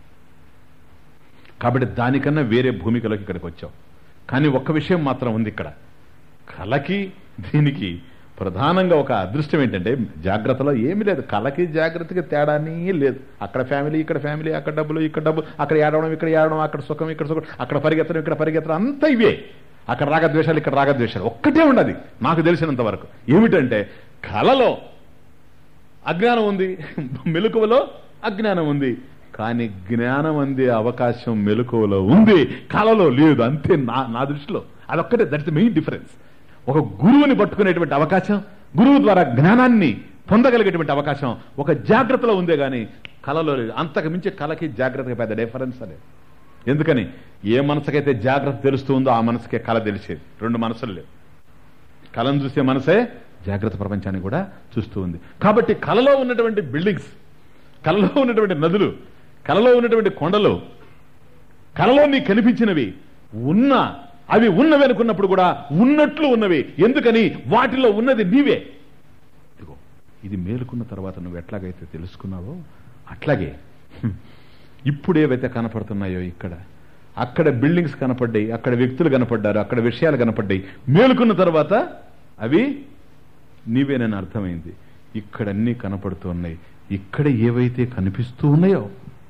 కాబట్టి దానికన్నా వేరే భూమికలోకి ఇక్కడికి వచ్చావు కానీ ఒక్క విషయం మాత్రం ఉంది ఇక్కడ కళకి దీనికి ప్రధానంగా ఒక అదృష్టం ఏంటంటే జాగ్రత్తలో ఏమీ లేదు కళకి జాగ్రత్తకి తేడానే లేదు అక్కడ ఫ్యామిలీ ఇక్కడ ఫ్యామిలీ అక్కడ డబ్బులు ఇక్కడ డబ్బు అక్కడ ఏడవడం ఇక్కడ ఏడవడం అక్కడ సుఖం ఇక్కడ సుఖం అక్కడ పరిగెత్తడం ఇక్కడ పరిగెత్తడం అంతా ఇవే అక్కడ రాగద్వేషాలు ఇక్కడ రాగద్వేషాలు ఒక్కటే ఉండదు నాకు తెలిసినంత వరకు ఏమిటంటే కళలో అజ్ఞానం ఉంది మెలకువలో అజ్ఞానం ఉంది కానీ జ్ఞానం అందే అవకాశం మెలకువలో ఉంది కళలో లేదు అంతే నా నా దృష్టిలో అదొక్కటే దట్స్ మెయిన్ డిఫరెన్స్ ఒక గురువుని పట్టుకునేటువంటి అవకాశం గురువు ద్వారా జ్ఞానాన్ని పొందగలిగేటువంటి అవకాశం ఒక జాగ్రత్తలో ఉందే గాని కళలో లేదు అంతకు మించి కళకి జాగ్రత్తకి పెద్ద డిఫరెన్స్ అనేది ఎందుకని ఏ మనసుకైతే జాగ్రత్త తెలుస్తుందో ఆ మనసుకే కళ తెలిసేది రెండు మనసులు లేవు కళను చూసే మనసే జాగ్రత్త ప్రపంచాన్ని కూడా చూస్తూ ఉంది కాబట్టి కళలో ఉన్నటువంటి బిల్డింగ్స్ కళలో ఉన్నటువంటి నదులు కళలో ఉన్నటువంటి కొండలు కళలో నీకు కనిపించినవి ఉన్న అవి ఉన్నవి అనుకున్నప్పుడు కూడా ఉన్నట్లు ఉన్నవి ఎందుకని వాటిలో ఉన్నది నీవే ఇదిగో ఇది మేలుకున్న తర్వాత నువ్వు ఎట్లాగైతే తెలుసుకున్నావో అట్లాగే హ్మ్, ఇప్పుడు ఏవైతే కనపడుతున్నాయో ఇక్కడ అక్కడ బిల్డింగ్స్ కనపడ్డాయి అక్కడ వ్యక్తులు కనపడ్డారు అక్కడ విషయాలు కనపడ్డాయి మేలుకున్న తర్వాత అవి నీవేనని అర్థమైంది ఇక్కడ అన్ని కనపడుతున్నాయి ఇక్కడ ఏవైతే కనిపిస్తూ ఉన్నాయో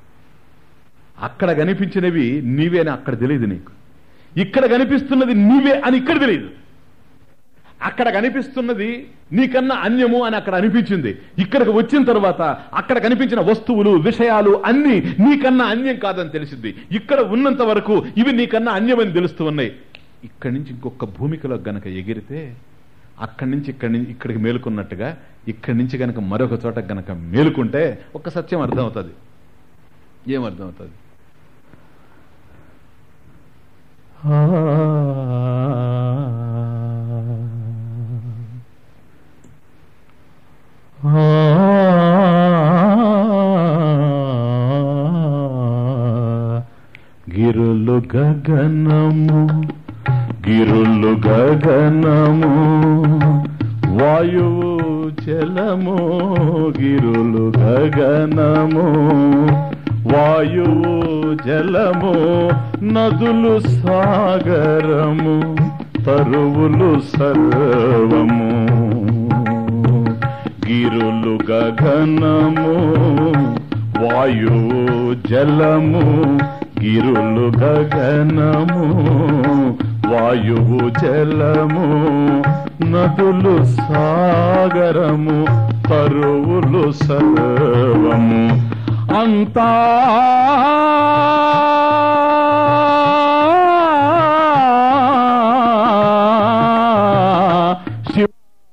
అక్కడ కనిపించినవి నీవేని అక్కడ తెలియదు నీకు ఇక్కడ కనిపిస్తున్నది నీవే అని ఇక్కడ తెలియదు అక్కడ కనిపిస్తున్నది నీకన్నా అన్యము అని అక్కడ అనిపించింది ఇక్కడికి వచ్చిన తర్వాత అక్కడ కనిపించిన వస్తువులు విషయాలు అన్ని నీకన్నా అన్యం కాదని తెలిసింది ఇక్కడ ఉన్నంత వరకు ఇవి నీకన్నా అన్యమని తెలుస్తూ ఉన్నాయి ఇక్కడి నుంచి ఇంకొక భూమికలో గనక ఎగిరితే అక్కడి నుంచి ఇక్కడి నుంచి ఇక్కడికి మేలుకున్నట్టుగా ఇక్కడి నుంచి గనక మరొక చోట గనక మేలుకుంటే ఒక సత్యం అర్థమవుతుంది ఏం అర్థమవుతుంది గిరులు గగనము గిరులు గగనము వాయువు జలము గిరులు గగనము వాయువు జలము నదులు సాగరము తరువులు సర్వము గిరులు గగనము వాయువు జలము గిరులు గగనము వాయువు జలము నదులు సాగరము తరువులు సర్వము అంతా శివ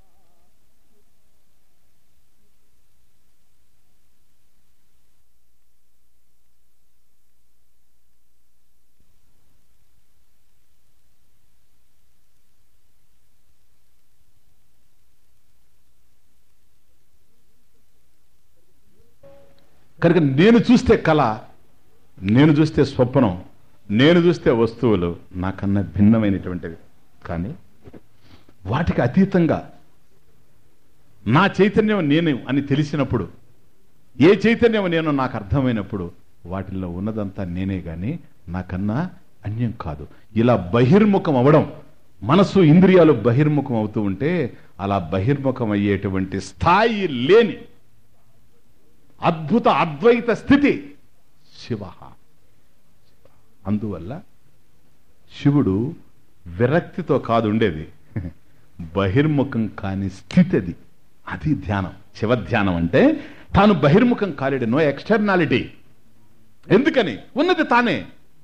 కనుక నేను చూస్తే కళ నేను చూస్తే స్వప్నం నేను చూస్తే వస్తువులు నాకన్నా భిన్నమైనటువంటివి కానీ వాటికి అతీతంగా నా చైతన్యం నేను అని తెలిసినప్పుడు ఏ చైతన్యం నేను నాకు అర్థమైనప్పుడు వాటిల్లో ఉన్నదంతా నేనే గాని నాకన్నా అన్యం కాదు ఇలా బహిర్ముఖం అవడం మనసు ఇంద్రియాలు బహిర్ముఖం అవుతూ ఉంటే అలా బహిర్ముఖం అయ్యేటువంటి స్థాయి లేని అద్భుత అద్వైత స్థితి శివ అందువల్ల శివుడు విరక్తితో కాదు ఉండేది బహిర్ముఖం కాని స్థితి అది అది ధ్యానం శివ ధ్యానం అంటే తాను బహిర్ముఖం కాలేడు నో ఎక్స్టర్నాలిటీ ఎందుకని ఉన్నది తానే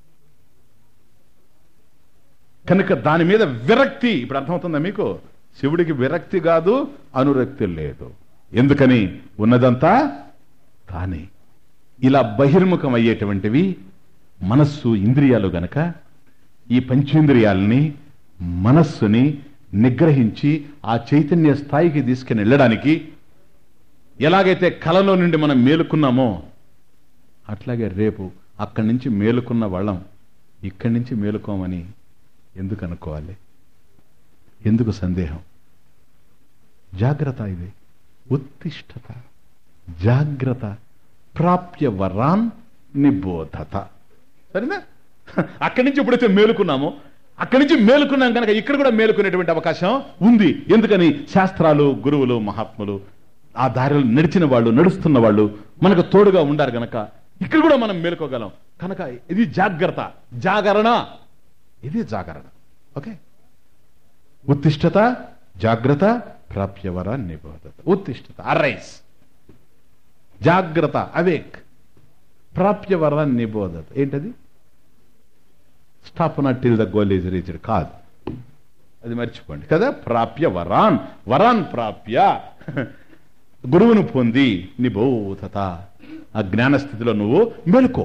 కనుక దాని మీద విరక్తి ఇప్పుడు అర్థమవుతుందా మీకు శివుడికి విరక్తి కాదు అనురక్తి లేదు ఎందుకని ఉన్నదంతా తానే ఇలా బహిర్ముఖం అయ్యేటువంటివి మనస్సు ఇంద్రియాలు గనక ఈ పంచేంద్రియాలని మనస్సుని నిగ్రహించి ఆ చైతన్య స్థాయికి తీసుకుని వెళ్ళడానికి ఎలాగైతే కలలో నుండి మనం మేలుకున్నామో అట్లాగే రేపు అక్కడి నుంచి మేలుకున్న వాళ్ళం ఇక్కడి నుంచి మేలుకోమని ఎందుకు అనుకోవాలి ఎందుకు సందేహం జాగ్రత్త ఇది ఉత్తిష్టత జాగ్రత్త ప్రాప్య వరాన్ నిబోధత సరేనా అక్కడి నుంచి ఎప్పుడైతే మేలుకున్నామో అక్కడి నుంచి మేలుకున్నాం కనుక ఇక్కడ కూడా మేలుకునేటువంటి అవకాశం ఉంది ఎందుకని శాస్త్రాలు గురువులు మహాత్ములు ఆ దారిలో నడిచిన వాళ్ళు నడుస్తున్న వాళ్ళు మనకు తోడుగా ఉండారు గనక ఇక్కడ కూడా మనం మేలుకోగలం కనుక ఇది జాగ్రత్త జాగరణ ఇది జాగరణ ఓకే ఉత్తిష్టత జాగ్రత్త ప్రాప్యవర నిబోధత ఉత్తిష్టత అరైస్ జాగ్రత్త అవేక్ ప్రాప్యవర నిబోధత ఏంటది stop not till the goal is reached కాదు అది మర్చిపోండి కదా ప్రాప్య వరాన్ వరాన్ ప్రాప్య గురువును పొంది నిబోధత ఆ జ్ఞాన స్థితిలో నువ్వు మెలుకో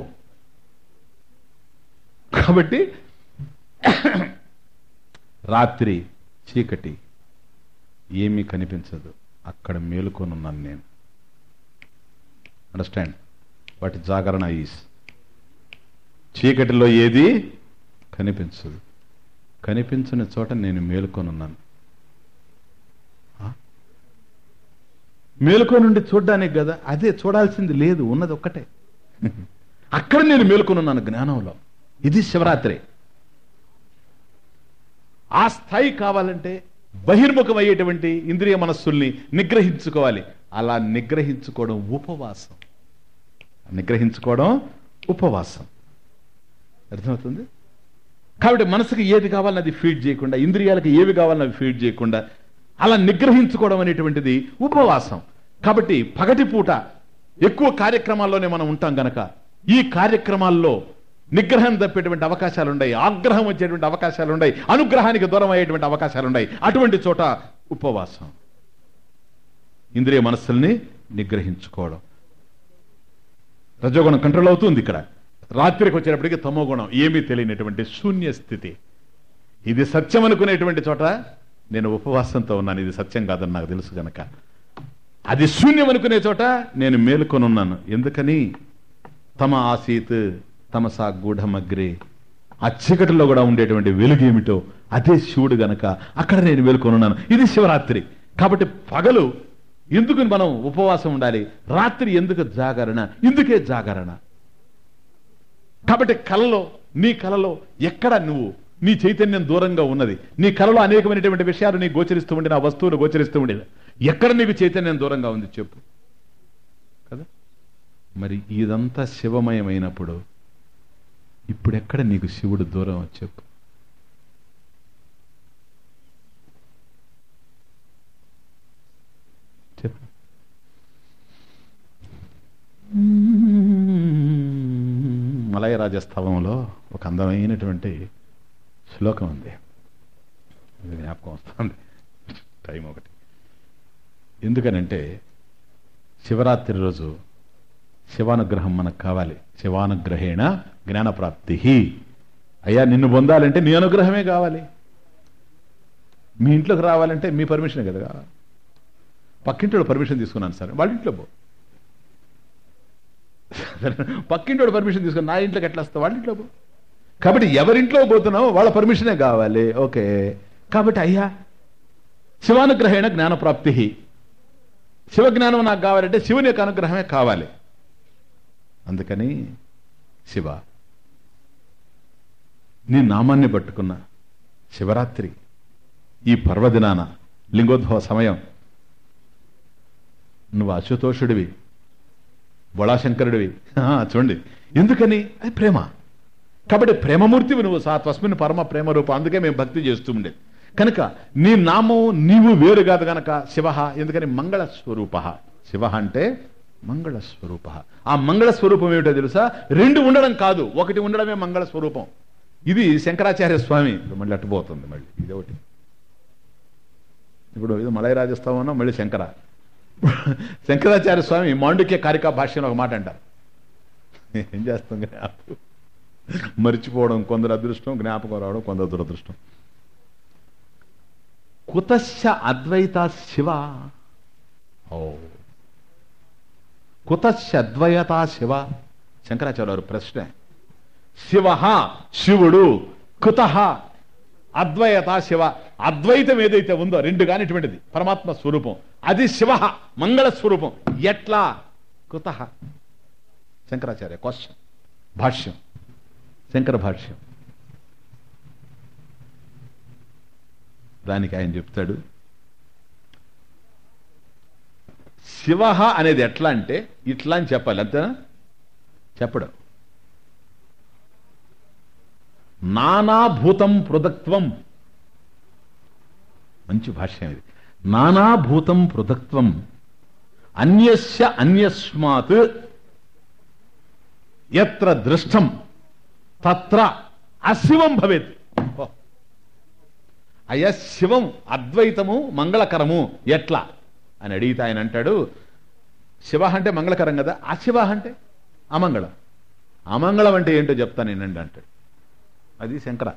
కాబట్టి రాత్రి చీకటి ఏమీ కనిపించదు అక్కడ మేలుకొనున్నాను నేను అండర్స్టాండ్ వాటి జాగరణ ఈస్ చీకటిలో ఏది కనిపించదు కనిపించని చోట నేను మేలుకొనున్నాను ఆ? మేలుకొనుండి చూడ్డానికి కదా అదే చూడాల్సింది లేదు ఉన్నది ఒక్కటే అక్కడ నేను మేలుకొనున్నాను జ్ఞానంలో ఇది శివరాత్రి ఆ స్థాయి కావాలంటే బహిర్ముఖం అయ్యేటువంటి ఇంద్రియ మనస్సుల్ని నిగ్రహించుకోవాలి అలా నిగ్రహించుకోవడం ఉపవాసం నిగ్రహించుకోవడం ఉపవాసం అర్థమవుతుంది కాబట్టి మనసుకి ఏది కావాలని అది ఫీడ్ చేయకుండా ఇంద్రియాలకు ఏవి కావాలని అవి ఫీడ్ చేయకుండా అలా నిగ్రహించుకోవడం అనేటువంటిది ఉపవాసం కాబట్టి పగటి పూట ఎక్కువ కార్యక్రమాల్లోనే మనం ఉంటాం గనక ఈ కార్యక్రమాల్లో నిగ్రహం తప్పేటువంటి అవకాశాలు ఉన్నాయి ఆగ్రహం వచ్చేటువంటి అవకాశాలు ఉన్నాయి అనుగ్రహానికి దూరం అయ్యేటువంటి అవకాశాలు ఉన్నాయి అటువంటి చోట ఉపవాసం ఇంద్రియ మనస్సుల్ని నిగ్రహించుకోవడం రజోగుణం కంట్రోల్ అవుతుంది ఇక్కడ రాత్రికి వచ్చేటప్పటికి తమో గుణం ఏమీ తెలియనటువంటి శూన్య స్థితి ఇది సత్యం అనుకునేటువంటి చోట నేను ఉపవాసంతో ఉన్నాను ఇది సత్యం కాదని నాకు తెలుసు గనక అది శూన్యం అనుకునే చోట నేను మేలుకొనున్నాను ఎందుకని తమ ఆసీత్ తమ సా గూఢమగ్రే ఆ చీకటిలో కూడా ఉండేటువంటి వెలుగు ఏమిటో అదే శివుడు గనక అక్కడ నేను మేలుకొనున్నాను ఇది శివరాత్రి కాబట్టి పగలు ఎందుకు మనం ఉపవాసం ఉండాలి రాత్రి ఎందుకు జాగరణ ఇందుకే జాగరణ కాబట్టి కలలో నీ కలలో ఎక్కడ నువ్వు నీ చైతన్యం దూరంగా ఉన్నది నీ కలలో అనేకమైనటువంటి విషయాలు నీ గోచరిస్తూ ఉండే ఆ వస్తువులు గోచరిస్తూ ఉండేది ఎక్కడ నీకు చైతన్యం దూరంగా ఉంది చెప్పు కదా మరి ఇదంతా శివమయమైనప్పుడు ఇప్పుడెక్కడ నీకు శివుడు దూరం చెప్పు చెప్పు మలయ రాజస్థవంలో ఒక అందమైనటువంటి శ్లోకం ఉంది ఇది జ్ఞాపకం వస్తుంది టైం ఒకటి ఎందుకనంటే శివరాత్రి రోజు శివానుగ్రహం మనకు కావాలి శివానుగ్రహేణ జ్ఞానప్రాప్తి అయ్యా నిన్ను పొందాలంటే నీ అనుగ్రహమే కావాలి మీ ఇంట్లోకి రావాలంటే మీ పర్మిషన్ కదా కావాలి పక్కింటోడు పర్మిషన్ తీసుకున్నాను సార్ వాళ్ళ ఇంట్లో పో పక్కింటోడు పర్మిషన్ తీసుకుని నా ఇంట్లోకి ఎట్లా వస్తావు వాళ్ళ ఇంట్లో పో కాబట్టి ఎవరింట్లో పోతున్నావో వాళ్ళ పర్మిషనే కావాలి ఓకే కాబట్టి అయ్యా శివానుగ్రహేణ జ్ఞానప్రాప్తి శివజ్ఞానం నాకు కావాలంటే శివుని యొక్క అనుగ్రహమే కావాలి అందుకని శివ నీ నామాన్ని పట్టుకున్న శివరాత్రి ఈ పర్వదినాన లింగోద్భవ సమయం నువ్వు అశుతోషుడివి బొళాశంకరుడివి ఆ, చూడండి ఎందుకని అది ప్రేమ కాబట్టి ప్రేమమూర్తివి నువ్వు సా తస్మిన్ పరమ ప్రేమ రూపం అందుకే మేము భక్తి చేస్తూ ఉండేది కనుక నీ నామం నీవు వేరు కాదు గనక శివ ఎందుకని మంగళ స్వరూప శివ అంటే మంగళ స్వరూప ఆ మంగళ స్వరూపం ఏమిటో తెలుసా రెండు ఉండడం కాదు ఒకటి ఉండడమే మంగళ స్వరూపం ఇది శంకరాచార్య స్వామి ఇప్పుడు మళ్ళీ అట్టుపోతుంది మళ్ళీ ఇది ఒకటి ఇప్పుడు ఇది మలయ రాజస్థానం మళ్ళీ శంకర శంకరాచార్య స్వామి మాండుక్య కారికా భాష్యంలో ఒక మాట అంటారు ఏం చేస్తాం జ్ఞాపకం మర్చిపోవడం కొందరు అదృష్టం జ్ఞాపకం రావడం కొందరు దురదృష్టం కుతశ్చ అద్వైత శివ ఓ కుతశ్చ అద్వైత శివ శంకరాచార్య వారు ప్రశ్న శివ శివుడు కుత అద్వైత శివ అద్వైతం ఏదైతే ఉందో రెండు కానిటువంటిది పరమాత్మ స్వరూపం అది శివ మంగళ స్వరూపం ఎట్లా కుత శంకరాచార్య క్వశ్చన్ భాష్యం శంకర భాష్యం దానికి ఆయన చెప్తాడు శివ అనేది ఎట్లా అంటే ఇట్లా అని చెప్పాలి అంతేనా చెప్పడం నానాభూతం పృథక్త్వం మంచి భాష్యం ఇది నానాభూతం పృథక్త్వం అన్యస్య అన్యస్మాత్ ఎత్ర దృష్టం తత్ర అశివం భవేత్ ఓ. అయ్యా శివం అద్వైతము మంగళకరము ఎట్లా అని అడిగితే ఆయన అంటాడు శివ అంటే మంగళకరం కదా అశివ అంటే అమంగళం అమంగళం అంటే ఏంటో చెప్తాను నేనండి అంటాడు అది శంకర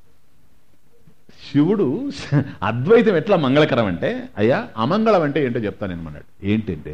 శివుడు అద్వైతం ఎట్లా మంగళకరం అంటే అయ్యా అమంగళం అంటే ఏంటో చెప్తాను నేను అన్నాడు ఏంటంటే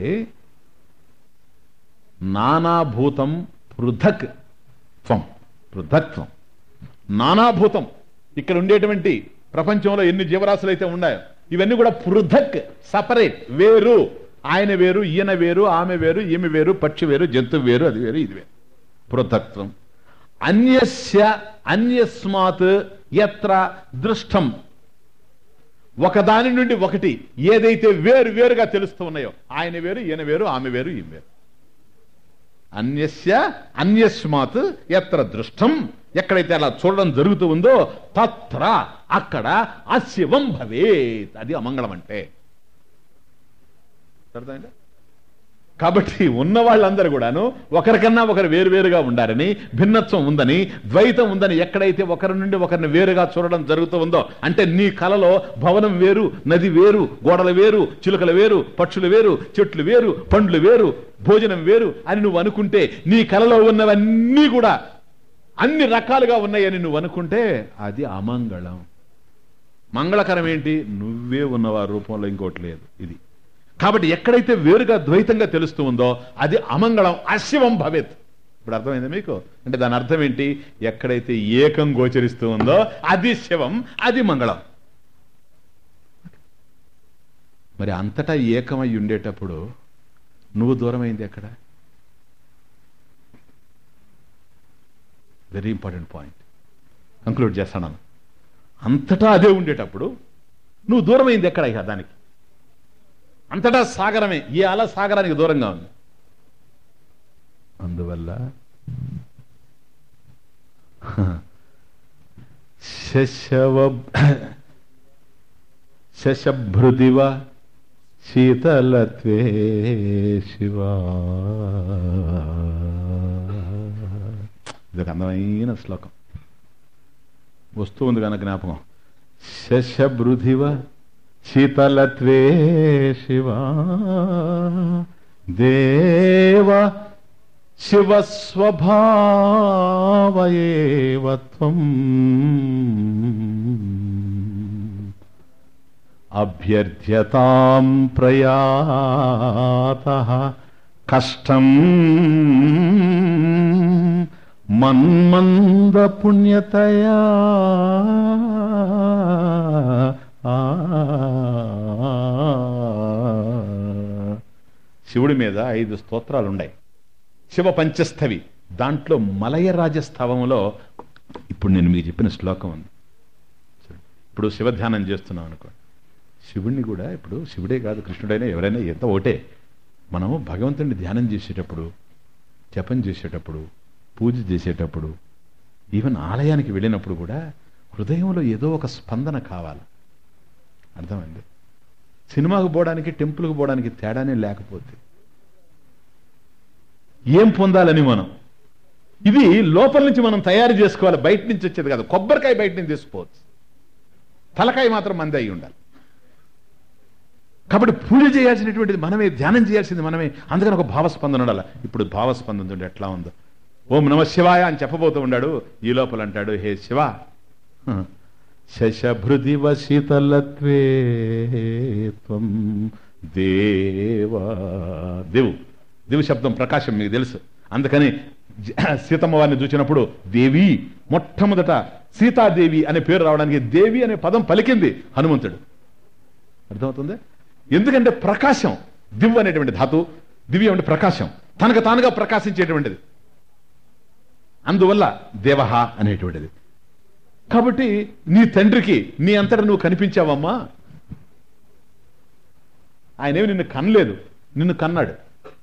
నానాభూతం పృథక్ త్వం పృథక్త్వం నానాభూతం ఇక్కడ ఉండేటువంటి ప్రపంచంలో ఎన్ని జీవరాశులు అయితే ఉన్నాయో ఇవన్నీ కూడా పృథక్ సపరేట్ వేరు ఆయన వేరు ఈయన వేరు ఆమె వేరు ఈమె వేరు పక్షి వేరు జంతువు వేరు అది వేరు ఇది వేరు పృథక్త్వం అన్యస్య అన్యస్మాత్ ఎత్ర దృష్టం ఒకదాని నుండి ఒకటి ఏదైతే వేరు వేరుగా తెలుస్తూ ఉన్నాయో ఆయన వేరు ఈయన వేరు ఆమె వేరు ఈమె వేరు అన్యస్య అన్యస్మాత్ ఎత్ర దృష్టం ఎక్కడైతే అలా చూడడం జరుగుతూ ఉందో తత్ర అక్కడ అశివం భవేత్ అది అమంగళం అంటే అర్థమైందా? కాబట్టి ఉన్న వాళ్ళందరూ కూడాను ఒకరికన్నా ఒకరు వేరువేరుగా ఉండాలని భిన్నత్వం ఉందని ద్వైతం ఉందని ఎక్కడైతే ఒకరి నుండి ఒకరిని వేరుగా చూడడం జరుగుతూ ఉందో అంటే నీ కలలో భవనం వేరు నది వేరు గోడలు వేరు చిలుకలు వేరు పక్షులు వేరు చెట్లు వేరు పండ్లు వేరు భోజనం వేరు అని నువ్వు అనుకుంటే నీ కలలో ఉన్నవన్నీ కూడా అన్ని రకాలుగా ఉన్నాయని నువ్వు అనుకుంటే అది అమంగళం మంగళకరం ఏంటి నువ్వే ఉన్నవా రూపంలో ఇంకోటి లేదు ఇది కాబట్టి ఎక్కడైతే వేరుగా ద్వైతంగా తెలుస్తూ ఉందో అది అమంగళం అశివం భవేత్ ఇప్పుడు అర్థమైంది మీకు అంటే దాని అర్థం ఏంటి ఎక్కడైతే ఏకం గోచరిస్తూ ఉందో అది శివం అది మంగళం మరి అంతటా ఏకమై ఉండేటప్పుడు నువ్వు దూరమైంది ఎక్కడ వెరీ ఇంపార్టెంట్ పాయింట్ కంక్లూడ్ చేస్తాను అంతటా అదే ఉండేటప్పుడు నువ్వు దూరమైంది ఎక్కడ ఇక దానికి అంతటా సాగరమే ఈ అల సాగరానికి దూరంగా ఉంది అందువల్ల శశవ శశభృదివ శీతలత్వే శివా ఇది ఒక అందమైన శ్లోకం వస్తూ ఉంది కనుక జ్ఞాపకం శశభృదివ శీతలత్వే శివా దేవ శివస్వభావయేవత్వం అభ్యర్థ్యతాం ప్రయాత కష్టం మన్మంద పుణ్యతయా శివుడి మీద ఐదు స్తోత్రాలు ఉన్నాయి శివ పంచస్థవి దాంట్లో మలయరాజ స్థవంలో ఇప్పుడు నేను మీకు చెప్పిన శ్లోకం ఉంది ఇప్పుడు శివ ధ్యానం చేస్తున్నాం అనుకో శివుణ్ణి కూడా ఇప్పుడు శివుడే కాదు కృష్ణుడైనా ఎవరైనా ఎంత ఒకటే మనము భగవంతుడిని ధ్యానం చేసేటప్పుడు జపం చేసేటప్పుడు పూజ చేసేటప్పుడు ఈవెన్ ఆలయానికి వెళ్ళినప్పుడు కూడా హృదయంలో ఏదో ఒక స్పందన కావాలి అర్థమైంది సినిమాకు పోవడానికి టెంపుల్కి పోవడానికి తేడానే లేకపోతే ఏం పొందాలని మనం ఇది లోపల నుంచి మనం తయారు చేసుకోవాలి బయట నుంచి వచ్చేది కాదు కొబ్బరికాయ బయట నుంచి తీసుకోవచ్చు తలకాయ మాత్రం మంది అయి ఉండాలి కాబట్టి పూజ చేయాల్సినటువంటిది మనమే ధ్యానం చేయాల్సింది మనమే అందుకని ఒక భావస్పందన ఉండాలి ఇప్పుడు భావస్పందన చూడండి ఎట్లా ఉందో ఓం నమ శివాయ అని చెప్పబోతూ ఉన్నాడు ఈ లోపల అంటాడు హే శివ శశభృదివ శీతలత్వే త్వం దేవా దేవు దేవు శబ్దం ప్రకాశం మీకు తెలుసు అందుకని జ- సీతమ్మ వారిని చూసినప్పుడు దేవి మొట్టమొదట సీతాదేవి అనే పేరు రావడానికి దేవి అనే పదం పలికింది హనుమంతుడు అర్థమవుతుంది ఎందుకంటే ప్రకాశం దివ్ అనేటువంటి ధాతు దివ్యం అంటే ప్రకాశం తనకు తానుగా ప్రకాశించేటువంటిది అందువల్ల దేవహ అనేటువంటిది కాబట్టి నీ తండ్రికి నీ అంతటా నువ్వు కనిపించావమ్మా ఆయనేమి నిన్ను కనలేదు నిన్ను కన్నాడు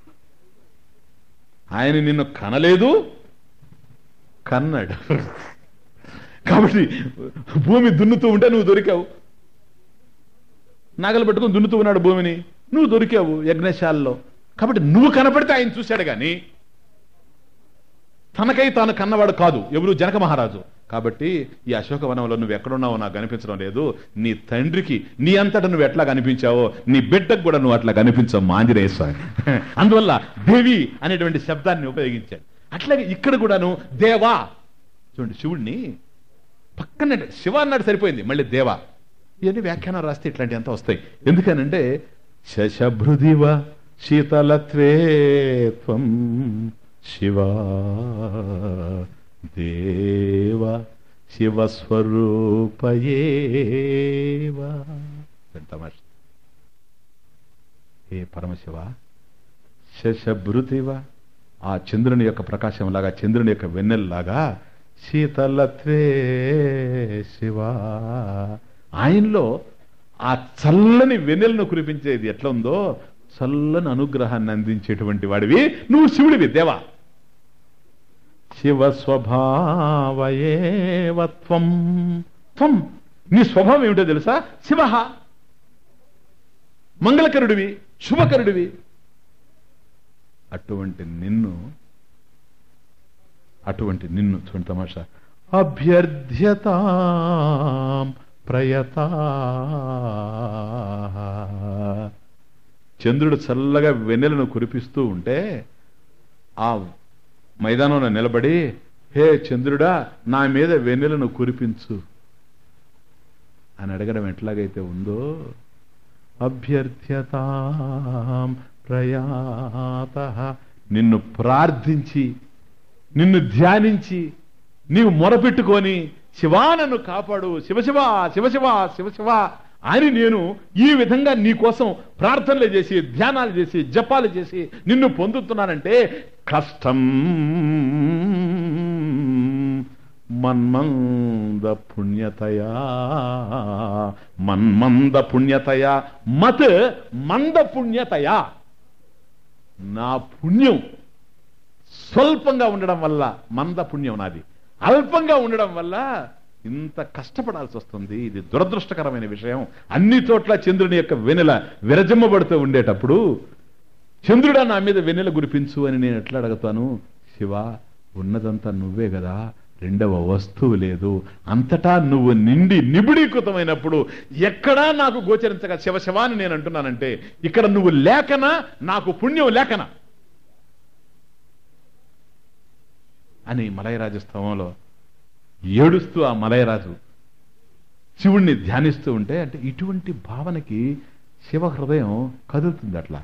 ఆయన నిన్ను కనలేదు కన్నాడు కాబట్టి భూమి దున్నుతూ ఉంటే నువ్వు దొరికావు నాగలు పట్టుకుని దున్నుతూ ఉన్నాడు భూమిని నువ్వు దొరికావు యజ్ఞశాలలో కాబట్టి నువ్వు కనపడితే ఆయన చూశాడు కానీ తనకై తాను కన్నవాడు కాదు ఎవరు జనక మహారాజు కాబట్టి ఈ అశోకవనంలో నువ్వు ఎక్కడున్నావో నాకు కనిపించడం లేదు నీ తండ్రికి నీ అంతటా నువ్వు ఎట్లా కనిపించావో నీ బిడ్డకు కూడా నువ్వు అట్లా కనిపించావు మాంజనేయ స్వామి అందువల్ల దేవి అనేటువంటి శబ్దాన్ని ఉపయోగించాడు అట్లాగే ఇక్కడ కూడాను దేవా చూడండి శివుడిని పక్కన శివ అన్నాడు సరిపోయింది మళ్ళీ దేవా ఇవన్నీ వ్యాఖ్యానం రాస్తే ఇట్లాంటి అంతా వస్తాయి ఎందుకనంటే శశభృదివ శీతలత్వే త్వం శివా దేవ శివస్వరూపయేవా తమాష ఏ పరమశివ శశభృతివ ఆ చంద్రుని యొక్క ప్రకాశం లాగా చంద్రుని యొక్క వెన్నెల్లాగా శీతలత్వే శివ ఆయనలో ఆ చల్లని వెన్నెలను కురిపించేది ఎట్లా ఉందో చల్లని అనుగ్రహాన్ని అందించేటువంటి వాడివి నువ్వు శివుడివి దేవా శివ స్వభావయేవత్వం త్వం నీ స్వభావం ఏమిటో తెలుసా శివ మంగళకరుడివి శుభకరుడివి అటువంటి నిన్ను అటువంటి నిన్ను చూడండి తమాషా అభ్యర్థ్యతాం ప్రయత చంద్రుడు చల్లగా వెన్నెలను కురిపిస్తూ ఉంటే ఆ మైదానంలో నిలబడి హే చంద్రుడా నా మీద వెన్నెలను కురిపించు అని అడగడం ఎట్లాగైతే ఉందో అభ్యర్థ్యతాం ప్రయాత నిన్ను ప్రార్థించి నిన్ను ధ్యానించి నీవు మొరపెట్టుకొని శివా నన్ను కాపాడు శివశివ శివశివ శివశివ అని నేను ఈ విధంగా నీ కోసం ప్రార్థనలు చేసి ధ్యానాలు చేసి జపాలు చేసి నిన్ను పొందుతున్నానంటే కష్టం మన్మంద పుణ్యతయా మన్మంద పుణ్యతయా మత్ మంద పుణ్యతయా నా పుణ్యం స్వల్పంగా ఉండడం వల్ల మంద పుణ్యం నాది అల్పంగా ఉండడం వల్ల ఇంత కష్టపడాల్సి వస్తుంది ఇది దురదృష్టకరమైన విషయం అన్ని చోట్ల చంద్రుని యొక్క వెన్నెల విరజమ్మబడుతూ ఉండేటప్పుడు చంద్రుడా నా మీద వెన్నెల గురిపించు అని నేను ఎట్లా అడుగుతాను శివ ఉన్నదంతా నువ్వే కదా రెండవ వస్తువు లేదు అంతటా నువ్వు నిండి నిబిడీకృతమైనప్పుడు ఎక్కడా నాకు గోచరించగా శివ శివాని నేను అంటున్నానంటే ఇక్కడ నువ్వు లేకనా నాకు పుణ్యం లేకనా అని మలయరాజు స్తవంలో ఏడుస్తూ ఆ మలయరాజు శివుణ్ణి ధ్యానిస్తూ ఉంటే అంటే ఇటువంటి భావనకి శివ హృదయం కదులుతుంది అట్లా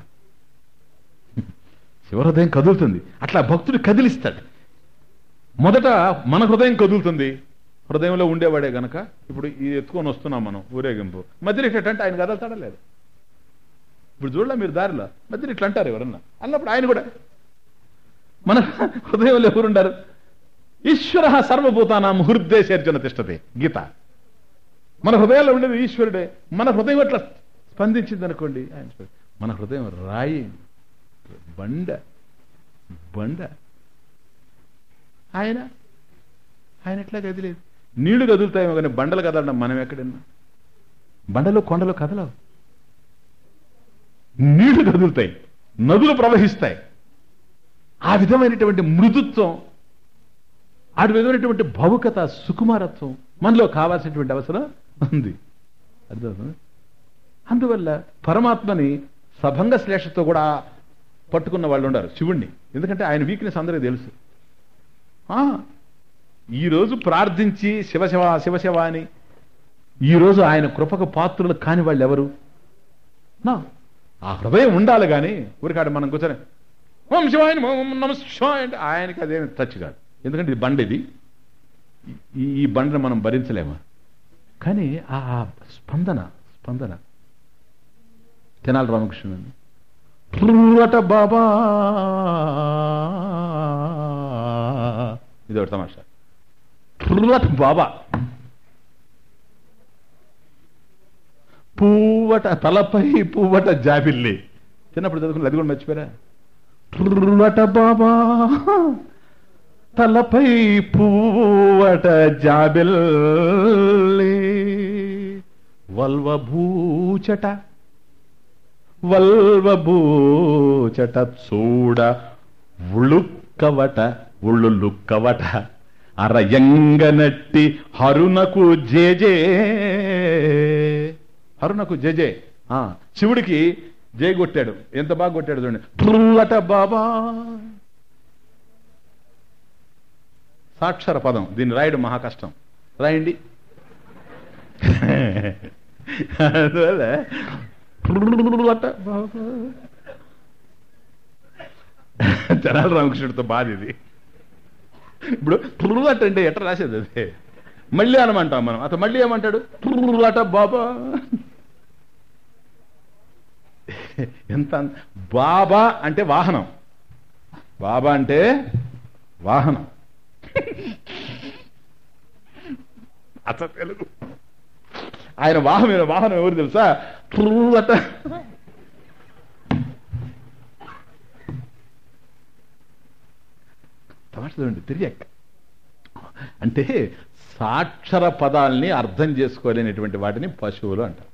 శివ హృదయం కదులుతుంది అట్లా భక్తుడు కదిలిస్తాడు మొదట మన హృదయం కదులుతుంది హృదయంలో ఉండేవాడే గనక ఇప్పుడు ఇది ఎత్తుకొని వస్తున్నాం మనం ఊరేగింపు మధ్యలో ఇట్లంటే ఆయన కదలుతాడా లేదు ఇప్పుడు చూడలే మీరు దారిలో మధ్యలో ఇట్లా అంటారు ఎవరన్నా అన్నప్పుడు ఆయన కూడా మన హృదయంలో ఎవరుండారు ఈశ్వర సర్వభూతానాం హృదయశర్జన తిష్టతే గీత మన హృదయాల్లో ఉండేది ఈశ్వరుడే మన హృదయం ఎట్లా స్పందించింది అనుకోండి ఆయన స్ప- మన హృదయం రాయి బండ బండ ఆయన ఆయన ఎట్లా కదిలేదు నీళ్లు కదులుతాయేమో కానీ బండలు కదలడం మనం ఎక్కడన్నా బండలు కొండలు కదలవు నీళ్లు కదులుతాయి నదులు ప్రవహిస్తాయి ఆ విధమైనటువంటి మృదుత్వం ఆ విధమైనటువంటి భావుకత సుకుమారత్వం మనలో కావాల్సినటువంటి అవసరం ఉంది అర్థమవుతుందా? అందువల్ల పరమాత్మని సభంగ శ్లేషతో కూడా పట్టుకున్న వాళ్ళు ఉన్నారు శివుణ్ణి ఎందుకంటే ఆయన వీక్నెస్ అందరికీ తెలుసు ఆ, ఈరోజు ప్రార్థించి శివశివ శివశివ అని ఈరోజు ఆయన కృపకు పాత్రులు కాని వాళ్ళు ఎవరు నా ఆ హృదయం ఉండాలి కానీ ఊరికాడు మనం కూర్చొని ఓం శివాయ నమః, ఓం నమ శివాయ అంటే ఆయనకి అదేమి టచ్ కాదు ఎందుకంటే ఇది బండ ఇది ఈ ఈ బండను మనం భరించలేము కానీ ఆ ఆ స్పందన స్పందన తెనాలి రామకృష్ణుడు అట బాబా ఇది ఒకటి తమాషా అట బాబా పువ్వట తలపై పువ్వట జాబిల్లి చిన్నప్పుడు చదువుకుని అది కూడా మర్చిపోయారా అట బాబా తలపై పువ్వట జాబిల్లి వల్వభూచట వల్వభూచట చూడ ఉళుక్కవట ఉళ్ళులుక్కవట అరయంగనట్టి హరునకు జేజే హరునకు జేజే ఆ, శివుడికి జై కొట్టాడు ఎంత బాగా కొట్టాడు చూడండి ట్రుల్లట బాబా సాక్షర పదం దీన్ని రాయడం మహా కష్టం రాయండి అందువల్ల ట్రుల్లట బాబా తెనాలి రామకృష్ణుడితో బాధ ఇది ఇప్పుడు ట్రుల్లట అంటే ఎట్లా రాసేది అదే మళ్ళీ అనమంటాం మనం అతను మళ్ళీ ఏమంటాడు ట్రుల్లట బాబా ఎంత అన్- బాబా అంటే వాహనం బాబా అంటే వాహనం అత తెలుగు ఆయన వాహనం వాహనం ఎవరు తెలుసా ట్రుల్లట తమాషండి తిరిగాక అంటే సాక్షర పదాల్ని అర్థం చేసుకోలేనటువంటి వాటిని పశువులు అంటారు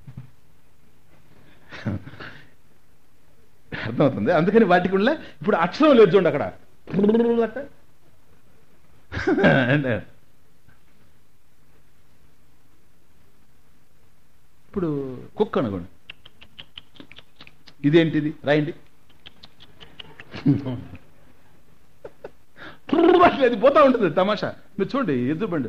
అర్థమవుతుంది అందుకని వాటికి ఉள்ள ఇప్పుడు అక్షరం లేదు చూడండి అక్కడ అట్ట. అంటే ఇప్పుడు కుక్క అనుకోండి ఇదేంటిది రాయండి అట్లా అది పోతా ఉంటుంది తమాషా మీరు చూడండి ఎద్దు బండి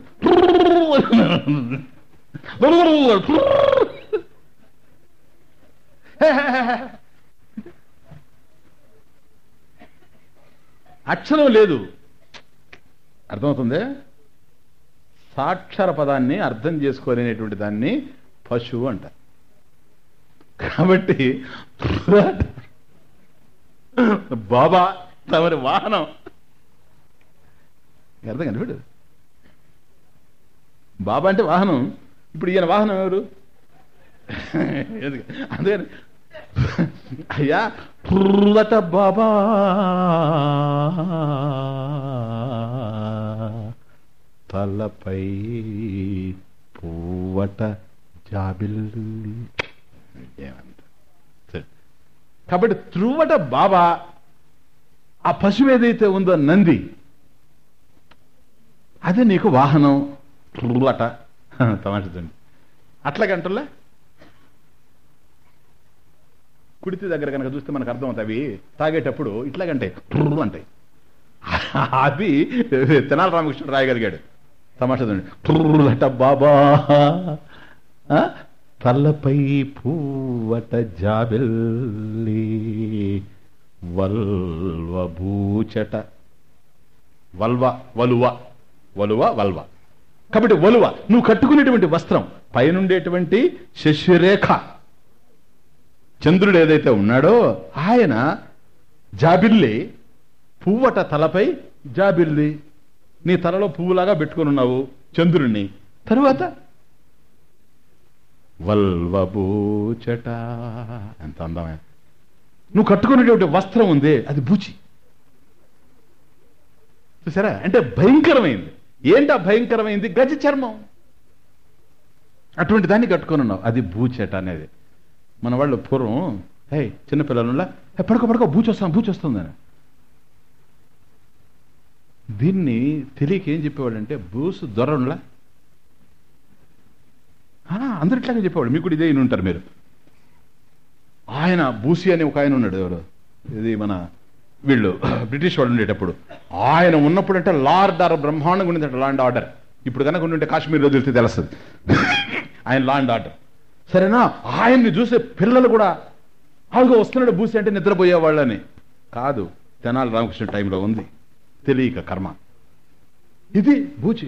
అక్షరం లేదు అర్థమవుతుంది సాక్షర పదాన్ని అర్థం చేసుకోలేనటువంటి దాన్ని పశువు అంటారు కాబట్టి బాబా తమరి వాహనం అర్థం కనిపెడు బాబా అంటే వాహనం ఇప్పుడు ఈయన వాహనం ఎవరు ఎందుకు? అందుకని అయ్యా పుర్రట బాబా తలపై పువ్వట జాబిల్లి ఏమంట సరే. కాబట్టి త్రువట బాబా ఆ పశువు ఏదైతే ఉందో నంది అదే నీకు వాహనం త్రువట తమాషండి అట్లా గంటల్లా కుడితి దగ్గర కనుక చూస్తే మనకు అర్థం అవుతాయి అవి తాగేటప్పుడు ఇట్లాగంటే ట్రు అంటాయి అది తెనాలి రామకృష్ణుడు రాయగలిగాడు తమాషా చూడండి ట్రులట బాబా ఆ? తలపై పూవట జాబెల్లి వల్వ భూచట వల్వ వలువ వలువ వల్వ కాబట్టి వలువ నువ్వు కట్టుకునేటువంటి వస్త్రం పైనుండేటువంటి శశిరేఖ చంద్రుడు ఏదైతే ఉన్నాడో ఆయన జాబిల్లి పువ్వట తలపై జాబిల్లి నీ తలలో పువ్వులాగా పెట్టుకుని ఉన్నావు చంద్రుణ్ణి తరువాత వల్వబూచట ఎంత అందమే నువ్వు కట్టుకునేటువంటి వస్త్రం ఉంది అది బూచి చూసారా అంటే భయంకరమైంది ఏంటి ఆ భయంకరమైంది గజ చర్మం అటువంటి దాన్ని కట్టుకొని ఉన్నావు అది బూచెట అనేది మన వాళ్ళు పూర్వం హే చిన్నపిల్లల పడుకో పడుకో బూచొస్తాం బూచొస్తుందని దీన్ని తెలియక ఏం చెప్పేవాడంటే బూసు దొరనులా అందరు ఇట్లాగే చెప్పేవాడు మీకు కూడా ఇదే విని ఉంటారు మీరు ఆయన బూసి అని ఒక ఆయన ఉన్నాడు ఎవరు ఇది మన వీళ్ళు బ్రిటిష్ వాళ్ళు ఉండేటప్పుడు ఆయన ఉన్నప్పుడు అంటే లార్డ్ ఆర్ బ్రహ్మాండంగా ఉండేది లా అండ్ ఆర్డర్ ఇప్పుడు కనుక ఉంటే కాశ్మీర్లో తెలిస్తే తెలుస్తుంది ఆయన లా అండ్ ఆర్డర్ సరేనా ఆయన్ని చూసే పిల్లలు కూడా ఆవిగా వస్తున్నాడు బూసి అంటే నిద్రపోయేవాళ్ళని కాదు తెనాలి రామకృష్ణ టైంలో ఉంది తెలియక కర్మ ఇది బూచి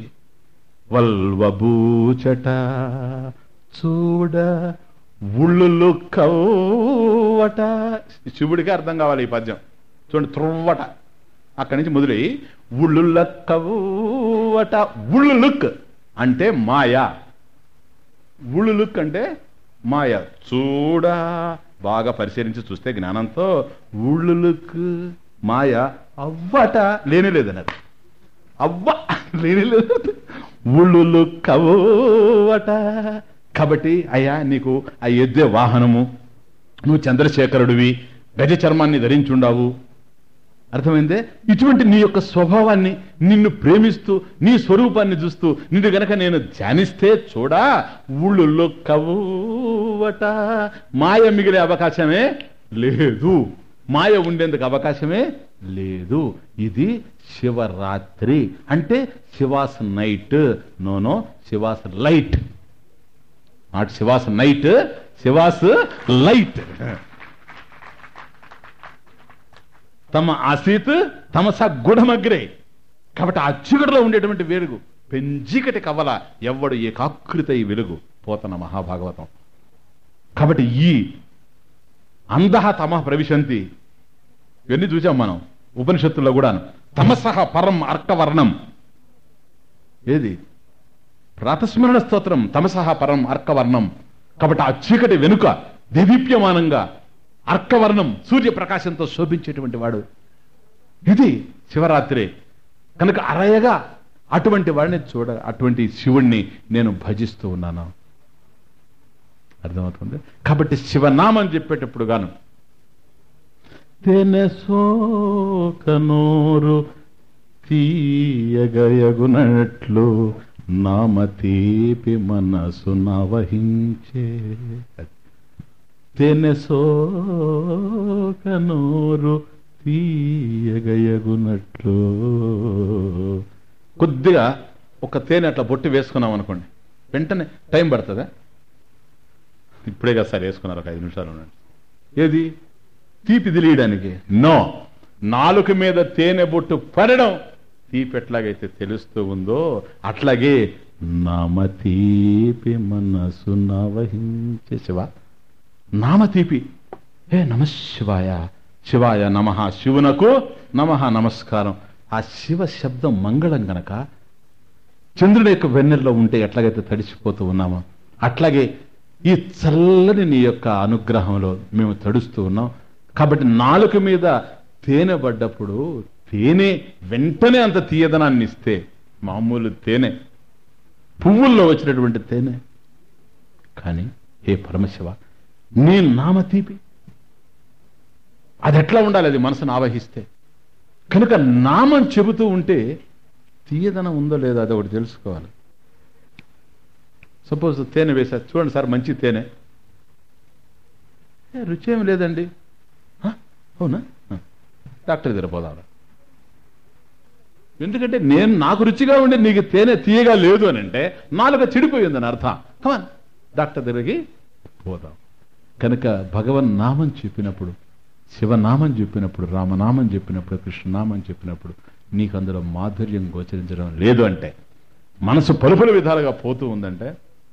వల్వబూచట చూడ ఉళ్ళులు కవ్వట శివుడికి అర్థం కావాలి ఈ పద్యం చూడండి త్రువ్వట అక్కడి నుంచి మొదలై ఉళ్ళుల కవ్వట ఉళ్ళులుక్ అంటే మాయ ఉళ్ళులుక్ అంటే మాయ చూడ బాగా పరిశీలించి చూస్తే జ్ఞానంతో ఉళ్ళులుక్ మాయ అవ్వట లేనే లేదన్నారు అవ్వ లేనే లేదు ఉళ్ళులు కవ్వట కాబట్టి అయ్యా నీకు ఆ ఎద్దే వాహనము నువ్వు చంద్రశేఖరుడివి గజ చర్మాన్ని ధరించుండావు అర్థమైందే ఇటువంటి నీ యొక్క స్వభావాన్ని నిన్ను ప్రేమిస్తూ నీ స్వరూపాన్ని చూస్తూ నిన్ను గనక నేను ధ్యానిస్తే చూడా ఊళ్ళుల్లో కవ్వట మాయ మిగిలే అవకాశమే లేదు మాయ ఉండేందుకు అవకాశమే లేదు ఇది శివరాత్రి అంటే Shiva's night no no Shiva's light not Shiva's night Shiva's light తమ ఆసీత్ తమస గుఢమగ్రే కాబట్టి ఆ చీకటిలో ఉండేటువంటి వెలుగు పెంజికటి కవల ఎవ్వడు ఏకాకృత ఈ వెలుగు పోతన మహాభాగవతం కాబట్టి ఈ అంధ తమ ప్రవిశంతి ఇవన్నీ చూసాం మనం ఉపనిషత్తుల్లో కూడా తమసహ పరం అర్కవర్ణం ఏది ప్రాతస్మరణ స్తోత్రం తమసహ పరం అర్కవర్ణం కాబట్టి ఆ చీకటి వెనుక దేదీప్యమానంగా అర్కవర్ణం సూర్యప్రకాశంతో శోభించేటువంటి వాడు ఇది శివరాత్రి కనుక అరయగా అటువంటి వాడిని చూడ అటువంటి శివుణ్ణి నేను భజిస్తూ ఉన్నాను అర్థమవుతుంది కాబట్టి శివనామం చెప్పేటప్పుడు గాను తెనసోకనోరు తీయగయగునట్లు నామతీపి మనసు నవహించే తెనసోకనోరు తీయగయగునట్లు కొద్దిగా ఒక తేనె అట్లా బొట్టు వేసుకున్నాం అనుకోండి వెంటనే టైం పడుతుందా ఇప్పుడే కదా సార్ వేసుకున్నారు ఒక ఐదు నిమిషాలు ఉండండి ఏది తీపి తెలియడానికి నో నాలుక మీద తేనె బొట్టు పడడం తీపి ఎట్లాగైతే తెలుస్తూ ఉందో అట్లాగే నామ తీపి మనసు నవహించే శివ నామ తీపి హే నమ శివాయ శివాయ నమ శివునకు నమ నమస్కారం ఆ శివ శబ్దం మంగళం గనక చంద్రుడి యొక్క వెన్నెల్లో ఉంటే ఎట్లాగైతే తడిసిపోతూ ఉన్నామో అట్లాగే ఈ చల్లని నీ యొక్క అనుగ్రహంలో మేము తడుస్తూ ఉన్నాం కాబట్టి నాలుక మీద తేనె పడ్డప్పుడు తేనె వెంటనే అంత తీయదనాన్ని ఇస్తే మామూలు తేనె పువ్వుల్లో వచ్చినటువంటి తేనె కానీ హే పరమశివ నీ నామ తీపి అది ఎట్లా ఉండాలి అది మనసును ఆవహిస్తే కనుక నామం చెబుతూ ఉంటే తీయదనం ఉందో లేదో అది ఒకటి తెలుసుకోవాలి సపోజ్ తేనె వేసా చూడండి సార్ మంచి తేనె ఏ, రుచి ఏమి లేదండి "హ? అవునా "హ." డాక్టర్ దగ్గర పోదాం ఎందుకంటే నేను నాకు రుచిగా ఉండి నీకు తేనె తీయగా లేదు అని అంటే నాలుక చెడిపోయిందని అర్థం కమాన్ డాక్టర్ దగ్గరికి పోదాం కనుక భగవన్ నామం చెప్పినప్పుడు శివనామం చెప్పినప్పుడు రామనామం చెప్పినప్పుడు కృష్ణనామం చెప్పినప్పుడు నీకు అందులో మాధుర్యం గోచరించడం లేదు అంటే మనసు పలుపలు విధాలుగా పోతూ ఉందంటే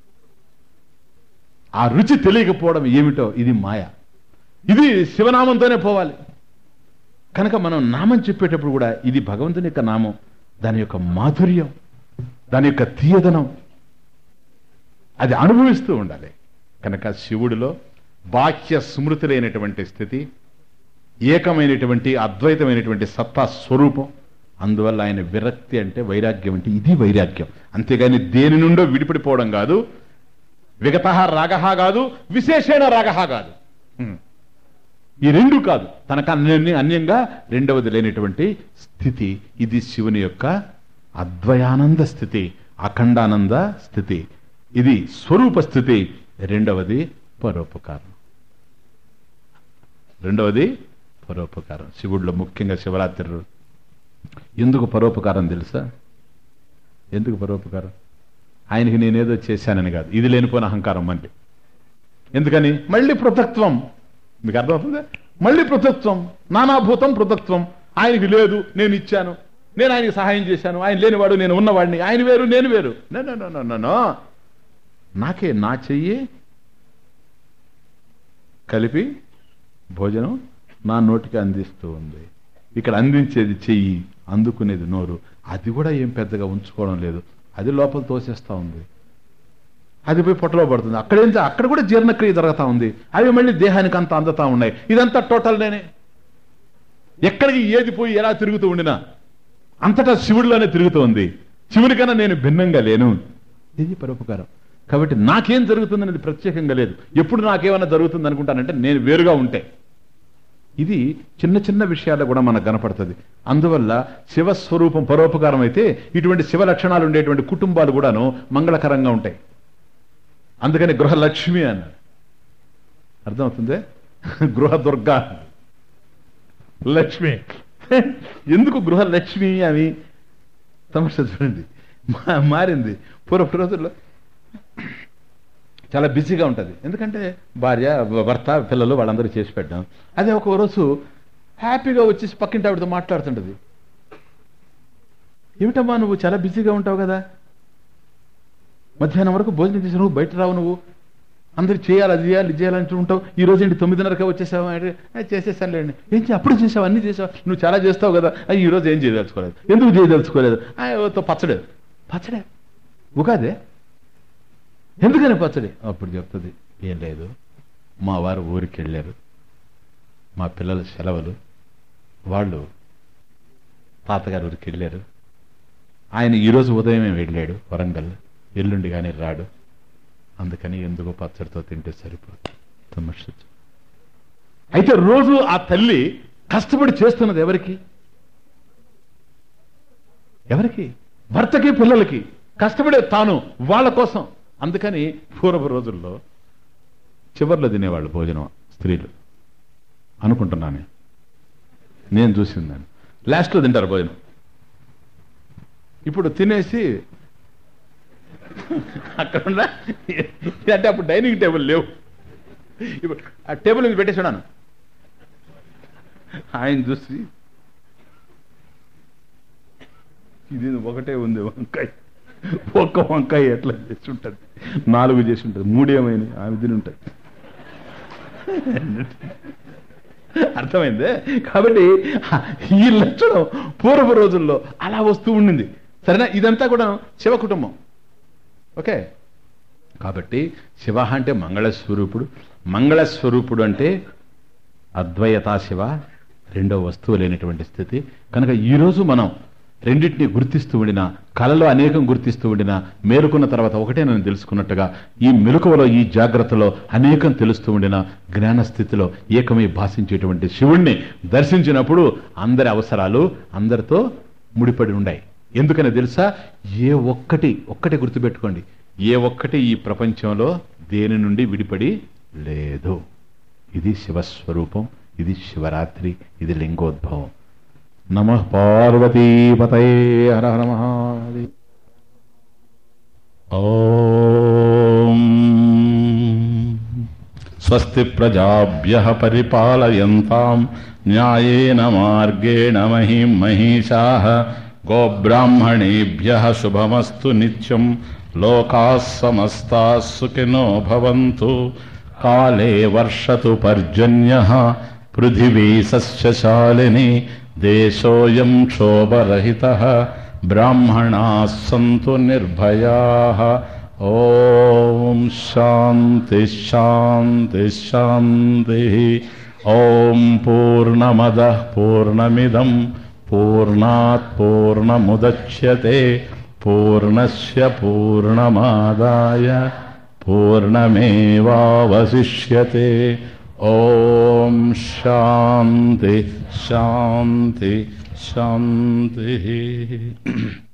ఆ రుచి తెలియకపోవడం ఏమిటో ఇది మాయ ఇది శివనామంతోనే పోవాలి కనుక మనం నామం చెప్పేటప్పుడు కూడా ఇది భగవంతుని యొక్క నామం దాని యొక్క మాధుర్యం దాని యొక్క తీయదనం అది అనుభవిస్తూ ఉండాలి కనుక శివుడిలో బాహ్య స్మృతి లేనటువంటి స్థితి ఏకమైనటువంటి అద్వైతమైనటువంటి సత్తా స్వరూపం అందువల్ల ఆయన విరక్తి అంటే వైరాగ్యం అంటే ఇది వైరాగ్యం అంతేగాని దేని నుండో విడిపడిపోవడం కాదు విగత రాగ కాదు విశేషణ రాగ కాదు హ్మ్. ఈ రెండు కాదు తనకు అన్య అన్యంగా రెండవది లేనటువంటి స్థితి ఇది శివుని యొక్క అద్వయానంద స్థితి అఖండానంద స్థితి ఇది స్వరూప స్థితి రెండవది పరోపకారం రెండవది పరోపకారం శివుడిలో ముఖ్యంగా శివరాత్రి రోజు ఎందుకు పరోపకారం తెలుసా ఎందుకు పరోపకారం ఆయనకి నేనేదో చేశానని కాదు ఇది లేనిపోయిన అహంకారం మళ్ళీ ఎందుకని మళ్ళీ పృథక్త్వం మీకు అర్థమవుతుందా మళ్ళీ పృథక్త్వం నానాభూతం పృథక్త్వం ఆయనకి లేదు నేను ఇచ్చాను నేను ఆయనకి సహాయం చేశాను ఆయన లేనివాడు నేను ఉన్నవాడిని ఆయన వేరు నేను వేరు no, no, no, no, no, no. నాకే నా చెయ్యి కలిపి భోజనం నా నోటికి అందిస్తూ ఉంది ఇక్కడ అందించేది చెయ్యి అందుకునేది నోరు అది కూడా ఏం పెద్దగా ఉంచుకోవడం లేదు అది లోపల తోసేస్తా ఉంది అది పోయి పొట్టలో పడుతుంది అక్కడేం జ- అక్కడ కూడా జీర్ణక్రియ జరుగుతా ఉంది అవి మళ్ళీ దేహానికి అంత అందుతా ఉన్నాయి ఇదంతా టోటల్ నేనే ఎక్కడికి ఏది పోయి ఎలా తిరుగుతూ ఉండినా అంతటా శివుడిలోనే తిరుగుతోంది శివుడి కన్నా నేను భిన్నంగా లేను ఇది పరోపకారం కాబట్టి నాకేం జరుగుతుందనేది ప్రత్యేకంగా లేదు ఎప్పుడు నాకేమైనా జరుగుతుంది అనుకుంటానంటే నేను వేరుగా ఉంటే ఇది చిన్న చిన్న విషయాల్లో కూడా మనకు కనపడుతుంది అందువల్ల శివస్వరూపం పరోపకారం అయితే ఇటువంటి శివ లక్షణాలు ఉండేటువంటి కుటుంబాలు కూడాను మంగళకరంగా ఉంటాయి అందుకని గృహలక్ష్మి అన్నారు అర్థమవుతుంది గృహ దుర్గా లక్ష్మి ఎందుకు గృహలక్ష్మి అని తమాషా చూడండి మా- మారింది పూర్వపు రోజుల్లో చాలా బిజీగా ఉంటుంది ఎందుకంటే భార్య భర్త పిల్లలు వాళ్ళందరూ చేసి పెట్టాం అదే ఒక రోజు హ్యాపీగా వచ్చేసి పక్కింటి ఆవిడతో మాట్లాడుతుంటది ఏమిటమ్మా నువ్వు చాలా బిజీగా ఉంటావు కదా మధ్యాహ్నం వరకు భోజనం చేసి నువ్వు బయట రావు నువ్వు అందరు చేయాలి అది చేయాలి ఇది చేయాలని ఉంటావు ఈ రోజు ఏంటి తొమ్మిదిన్నరకే వచ్చేసావు అంటే "ఆ, చేసేసానులేండి ఏం చే అప్పుడు చేసావు అన్ని చేసావు నువ్వు చాలా చేస్తావు కదా "ఆ, ఈ రోజు ఏం చేయదలుచుకోలేదు ఎందుకు చేయదలుచుకోలేదు "ఆ, ఓ, పచ్చడే పచ్చడే ఉగాదే ఎందుకని పచ్చడి అప్పుడు చెప్తుంది ఏం లేదు మా వారు ఊరికి వెళ్ళారు మా పిల్లల సెలవులు వాళ్ళు తాతగారు ఊరికి వెళ్ళారు ఆయన ఈరోజు ఉదయమే వెళ్ళాడు వరంగల్ ఎల్లుండి కానీ రాడు అందుకని ఎందుకో పచ్చడితో తింటే సరిపోతుంది తమాషా. అయితే రోజు ఆ తల్లి కష్టపడి చేస్తున్నది ఎవరికి ఎవరికి భర్తకి పిల్లలకి కష్టపడే తాను వాళ్ళ కోసం అందుకని పూర్వపు రోజుల్లో చివర్లో తినేవాళ్ళు భోజనం స్త్రీలు అనుకుంటున్నాను నేను చూసిందని లాస్ట్లో తింటారు భోజనం ఇప్పుడు తినేసి అక్కడ ఉన్న అంటే అప్పుడు డైనింగ్ టేబుల్ లేవు ఇప్పుడు ఆ టేబుల్ మీద పెట్టేసి ఉన్నాను ఆయన చూసి ఇది ఒకటే ఉంది వంకాయ ఒక్క వంకాయ ఎట్లా చేసి ఉంటుంది నాలుగు చేసి ఉంటుంది మూడేమైనా ఆమె తిని ఉంటుంది అర్థమైందే కాబట్టి ఈ లక్షణం పూర్వ రోజుల్లో అలా వస్తూ ఉండింది సరేనా ఇదంతా కూడా శివ కుటుంబం ఓకే కాబట్టి శివ అంటే మంగళస్వరూపుడు మంగళస్వరూపుడు అంటే అద్వయతా శివ రెండో వస్తువు లేనటువంటి స్థితి కనుక ఈరోజు మనం రెండింటిని గుర్తిస్తూ ఉండిన కళలో అనేకం గుర్తిస్తూ ఉండిన మేలుకున్న తర్వాత ఒకటే నేను తెలుసుకున్నట్టుగా ఈ మెలకువలో ఈ జాగ్రత్తలో అనేకం తెలుస్తూ ఉండిన జ్ఞాన స్థితిలో ఏకమై భాషించేటువంటి శివుణ్ణి దర్శించినప్పుడు అందరి అవసరాలు అందరితో ముడిపడి ఉన్నాయి ఎందుకని తెలుసా ఏ ఒక్కటి ఒక్కటి గుర్తుపెట్టుకోండి ఏ ఒక్కటి ఈ ప్రపంచంలో దేని నుండి విడిపడి లేదు ఇది శివస్వరూపం ఇది శివరాత్రి ఇది లింగోద్భవం నమ పార్వతీపతయే హర హర మహాదేవ్ ఓం స్వస్తి ప్రజాభ్య పరిపాలయంతాం న్యాయేన మార్గేణ మహిం మహిషా గోబ్రాహ్మణేభ్య శుభమస్తు నిత్యం లోకా సమస్తా సుఖినో భవంతు కాలే వర్షతు పర్జన్య పృథివీ సస్యశాలిని దేశోయం క్షోభరహిత బ్రాహ్మణా సంతు నిర్భయా ఓం శాంతి శాంతి శాంతి ఓం పూర్ణమద పూర్ణమిదం పూర్ణాత్ పూర్ణముద్యతే పూర్ణస్య పూర్ణమాదాయ పూర్ణమేవావశిష్యతే ఓం శాంతి శాంతి శాంతి